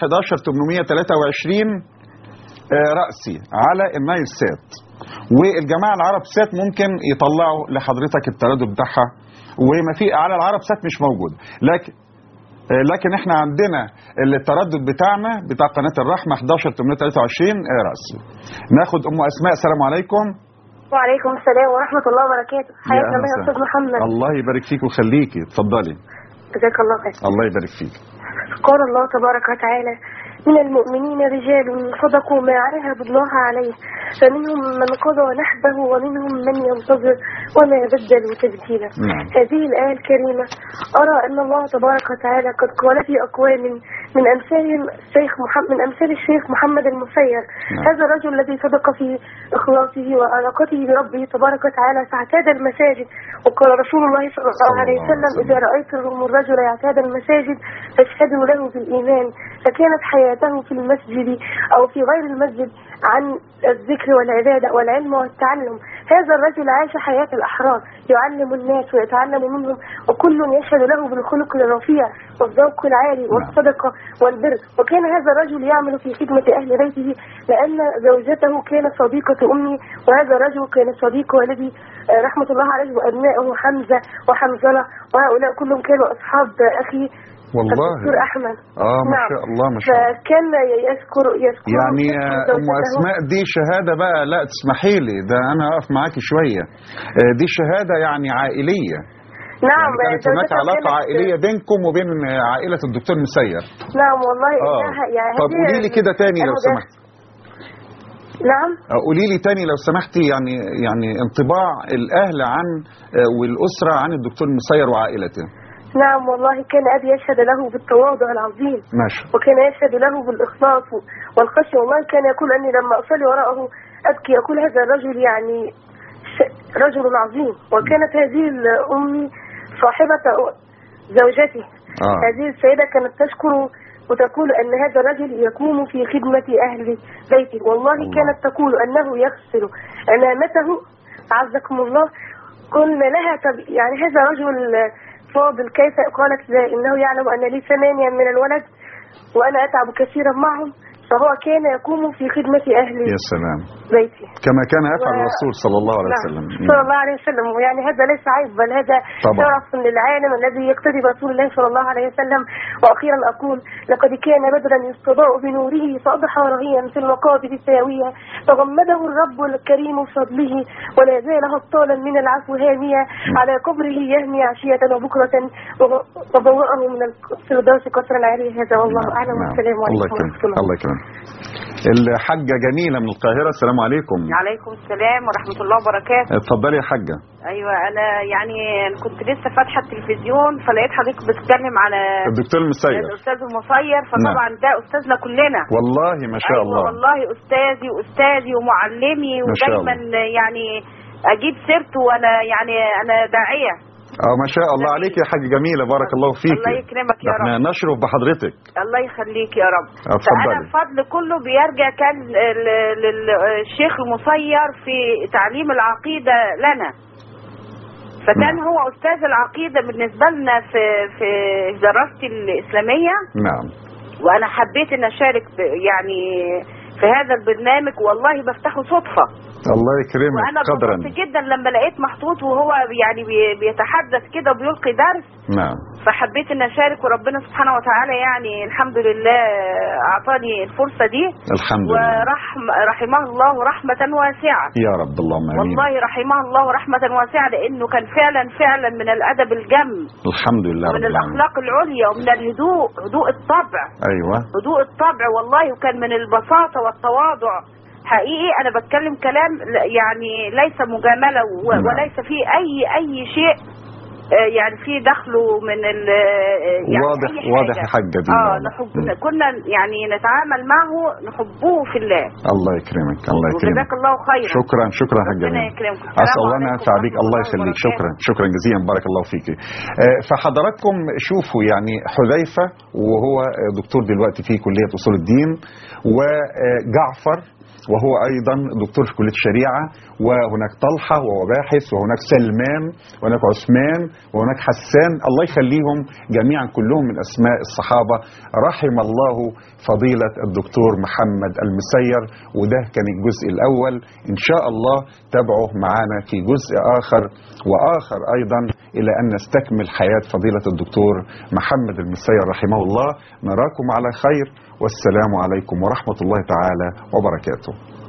11823 آه رأسي على النايل سات والجماعة العرب سات ممكن يطلعوا لحضرتك التردد بتاعها وما في على العرب سات مش موجود لكن آه لكن احنا عندنا التردد بتاعنا بتاع قناة الرحمة 11823 آه رأسي ناخد ام اسماء السلام عليكم وعليكم السلام ورحمة الله وبركاته يا حياك أهلا الله يا وسهلا. أستاذ محمد الله يبارك فيك ويخليكي اتفضلي جزاك الله خير الله يبارك فيك قال الله تبارك وتعالى من المؤمنين رجال صدقوا ما عاهدوا الله عليه فمنهم من قضى نحبه ومنهم من ينتظر وما بدلوا تبديلا نعم. هذه الآية الكريمة أرى أن الله تبارك وتعالى قد قال في أقوام من أمثالهم الشيخ محمد من أمثال الشيخ محمد المسير نعم. هذا الرجل الذي صدق في إخلاصه وعلاقته بربه تبارك وتعالى فاعتاد المساجد وقال رسول الله صلى الله عليه وسلم إذا رأيتم الرجل يعتاد المساجد فاشهدوا له بالإيمان فكانت حياته في المسجد أو في غير المسجد عن الذكر والعبادة والعلم والتعلم هذا الرجل عاش حياة الأحرار يعلم الناس ويتعلم منهم وكل يشهد له بالخلق الرفيع والذوق العالي والصدقة والبر وكان هذا الرجل يعمل في خدمة أهل بيته لأن زوجته كانت صديقة أمي وهذا الرجل كان صديق والدي آه، رحمة الله عليه وأبنائه حمزة وحمزلة وهؤلاء كلهم كانوا أصحاب أخي والله الدكتور أحمد اه ما نعم. شاء الله ما شاء الله فكان يذكر يذكر يعني آه، ام زوجته. اسماء دي شهاده بقى لا تسمحي لي ده انا هقف معاكي شويه آه، دي شهاده يعني عائليه نعم يعني كانت هناك زوجته علاقه كانت- عائليه بينكم وبين آه، عائله الدكتور مسير نعم والله اه إنها يعني طب هذه قولي لي كده تاني لو المداخلة. سمحت نعم آه، قولي لي تاني لو سمحتي يعني يعني انطباع الاهل عن آه، والاسره عن الدكتور مسير وعائلته نعم والله كان أبي يشهد له بالتواضع العظيم ماشي وكان يشهد له بالإخلاص والخشية والله كان يقول أني لما أصلي وراءه أبكي يقول هذا الرجل يعني ش- رجل عظيم وكانت هذه الأم صاحبة زوجته آه. هذه السيدة كانت تشكر وتقول أن هذا الرجل يقوم في خدمة أهل بيته والله الله. كانت تقول أنه يغسل أمامته عزكم الله قلنا لها طب يعني هذا رجل فاضل كيف قالت لا إنه يعلم أن لي ثمانية من الولد وأنا أتعب كثيرا معهم فهو كان يقوم في خدمة أهل يا سلام بيته كما كان يفعل و- الرسول صلى الله عليه نعم، وسلم صلى الله عليه وسلم ويعني هذا ليس عيب بل هذا طبعا. شرف للعالم الذي يقتدي برسول الله صلى الله عليه وسلم واخيرا اقول لقد كان بدرا يستضاء بنوره فاضحى رهيا في المقابر السيويه فغمده الرب الكريم بفضله ولا زال هطالا من العفو هاميا على قبره يهمي عشيه وبكره وب- وبوأه من الفردوس قصرا عاليا هذا والله اعلم والسلام الله عليكم يكرمك ورحمه الله الله يكرمك الحاجه جميله من القاهره السلام عليكم عليكم السلام ورحمة الله وبركاته اتفضلي يا حاجه أيوة أنا يعني كنت لسه فاتحة التلفزيون فلقيت حضرتك بتتكلم على الدكتور المسير الأستاذ المصير فطبعا نعم. ده أستاذنا كلنا والله ما شاء أيوة الله والله أستاذي وأستاذي ومعلمي ما شاء ودايما يعني أجيب سيرته وأنا يعني أنا داعية اه ما شاء الله عليك يا حاجه جميله بارك الله فيك الله يكرمك يا احنا رب نشرف بحضرتك الله يخليك يا رب اتفضلي. فأنا الفضل كله بيرجع كان ل- للشيخ المصير في تعليم العقيدة لنا فكان هو أستاذ العقيدة بالنسبة لنا في في دراستي الإسلامية نعم وأنا حبيت إن أشارك ب- يعني في هذا البرنامج والله بفتحه صدفة الله يكرمك وأنا قدرا اتبسطت جدا لما لقيت محطوط وهو يعني بي- بيتحدث كده وبيلقي درس نعم فحبيت ان اشارك وربنا سبحانه وتعالى يعني الحمد لله اعطاني الفرصه دي الحمد لله ورحم رحمه الله رحمه واسعه يا رب اللهم امين والله رحمه الله رحمه واسعه لانه كان فعلا فعلا من الادب الجم الحمد لله رب ومن العالمين الاخلاق العليا ومن الهدوء هدوء الطبع ايوه هدوء الطبع والله وكان من البساطه والتواضع حقيقي انا بتكلم كلام ل- يعني ليس مجامله و- نعم. وليس فيه اي اي شيء آه، يعني في دخله من ال آه، يعني واضح أي واضح حاجة. يا حاجه دي اه نحب كنا يعني نتعامل معه نحبه في الله الله يكرمك الله يكرمك وجزاك الله خيرا شكرا شكرا حاجه ربنا جميل يكرمكم. اسال السلام الله ان عليكم ينفع بيك ورحمة الله الله يخليك وبركاته. شكرا شكرا جزيلا بارك الله فيك آه، فحضراتكم شوفوا يعني حذيفه وهو آه، دكتور دلوقتي في كليه اصول الدين وجعفر وهو ايضا دكتور في كليه الشريعه وهناك طلحه وهو باحث وهناك سلمان وهناك عثمان وهناك حسان الله يخليهم جميعا كلهم من اسماء الصحابه رحم الله فضيله الدكتور محمد المسير وده كان الجزء الاول ان شاء الله تابعوا معنا في جزء اخر واخر ايضا الى ان نستكمل حياه فضيله الدكتور محمد المسير رحمه الله نراكم على خير والسلام عليكم ورحمه الله تعالى وبركاته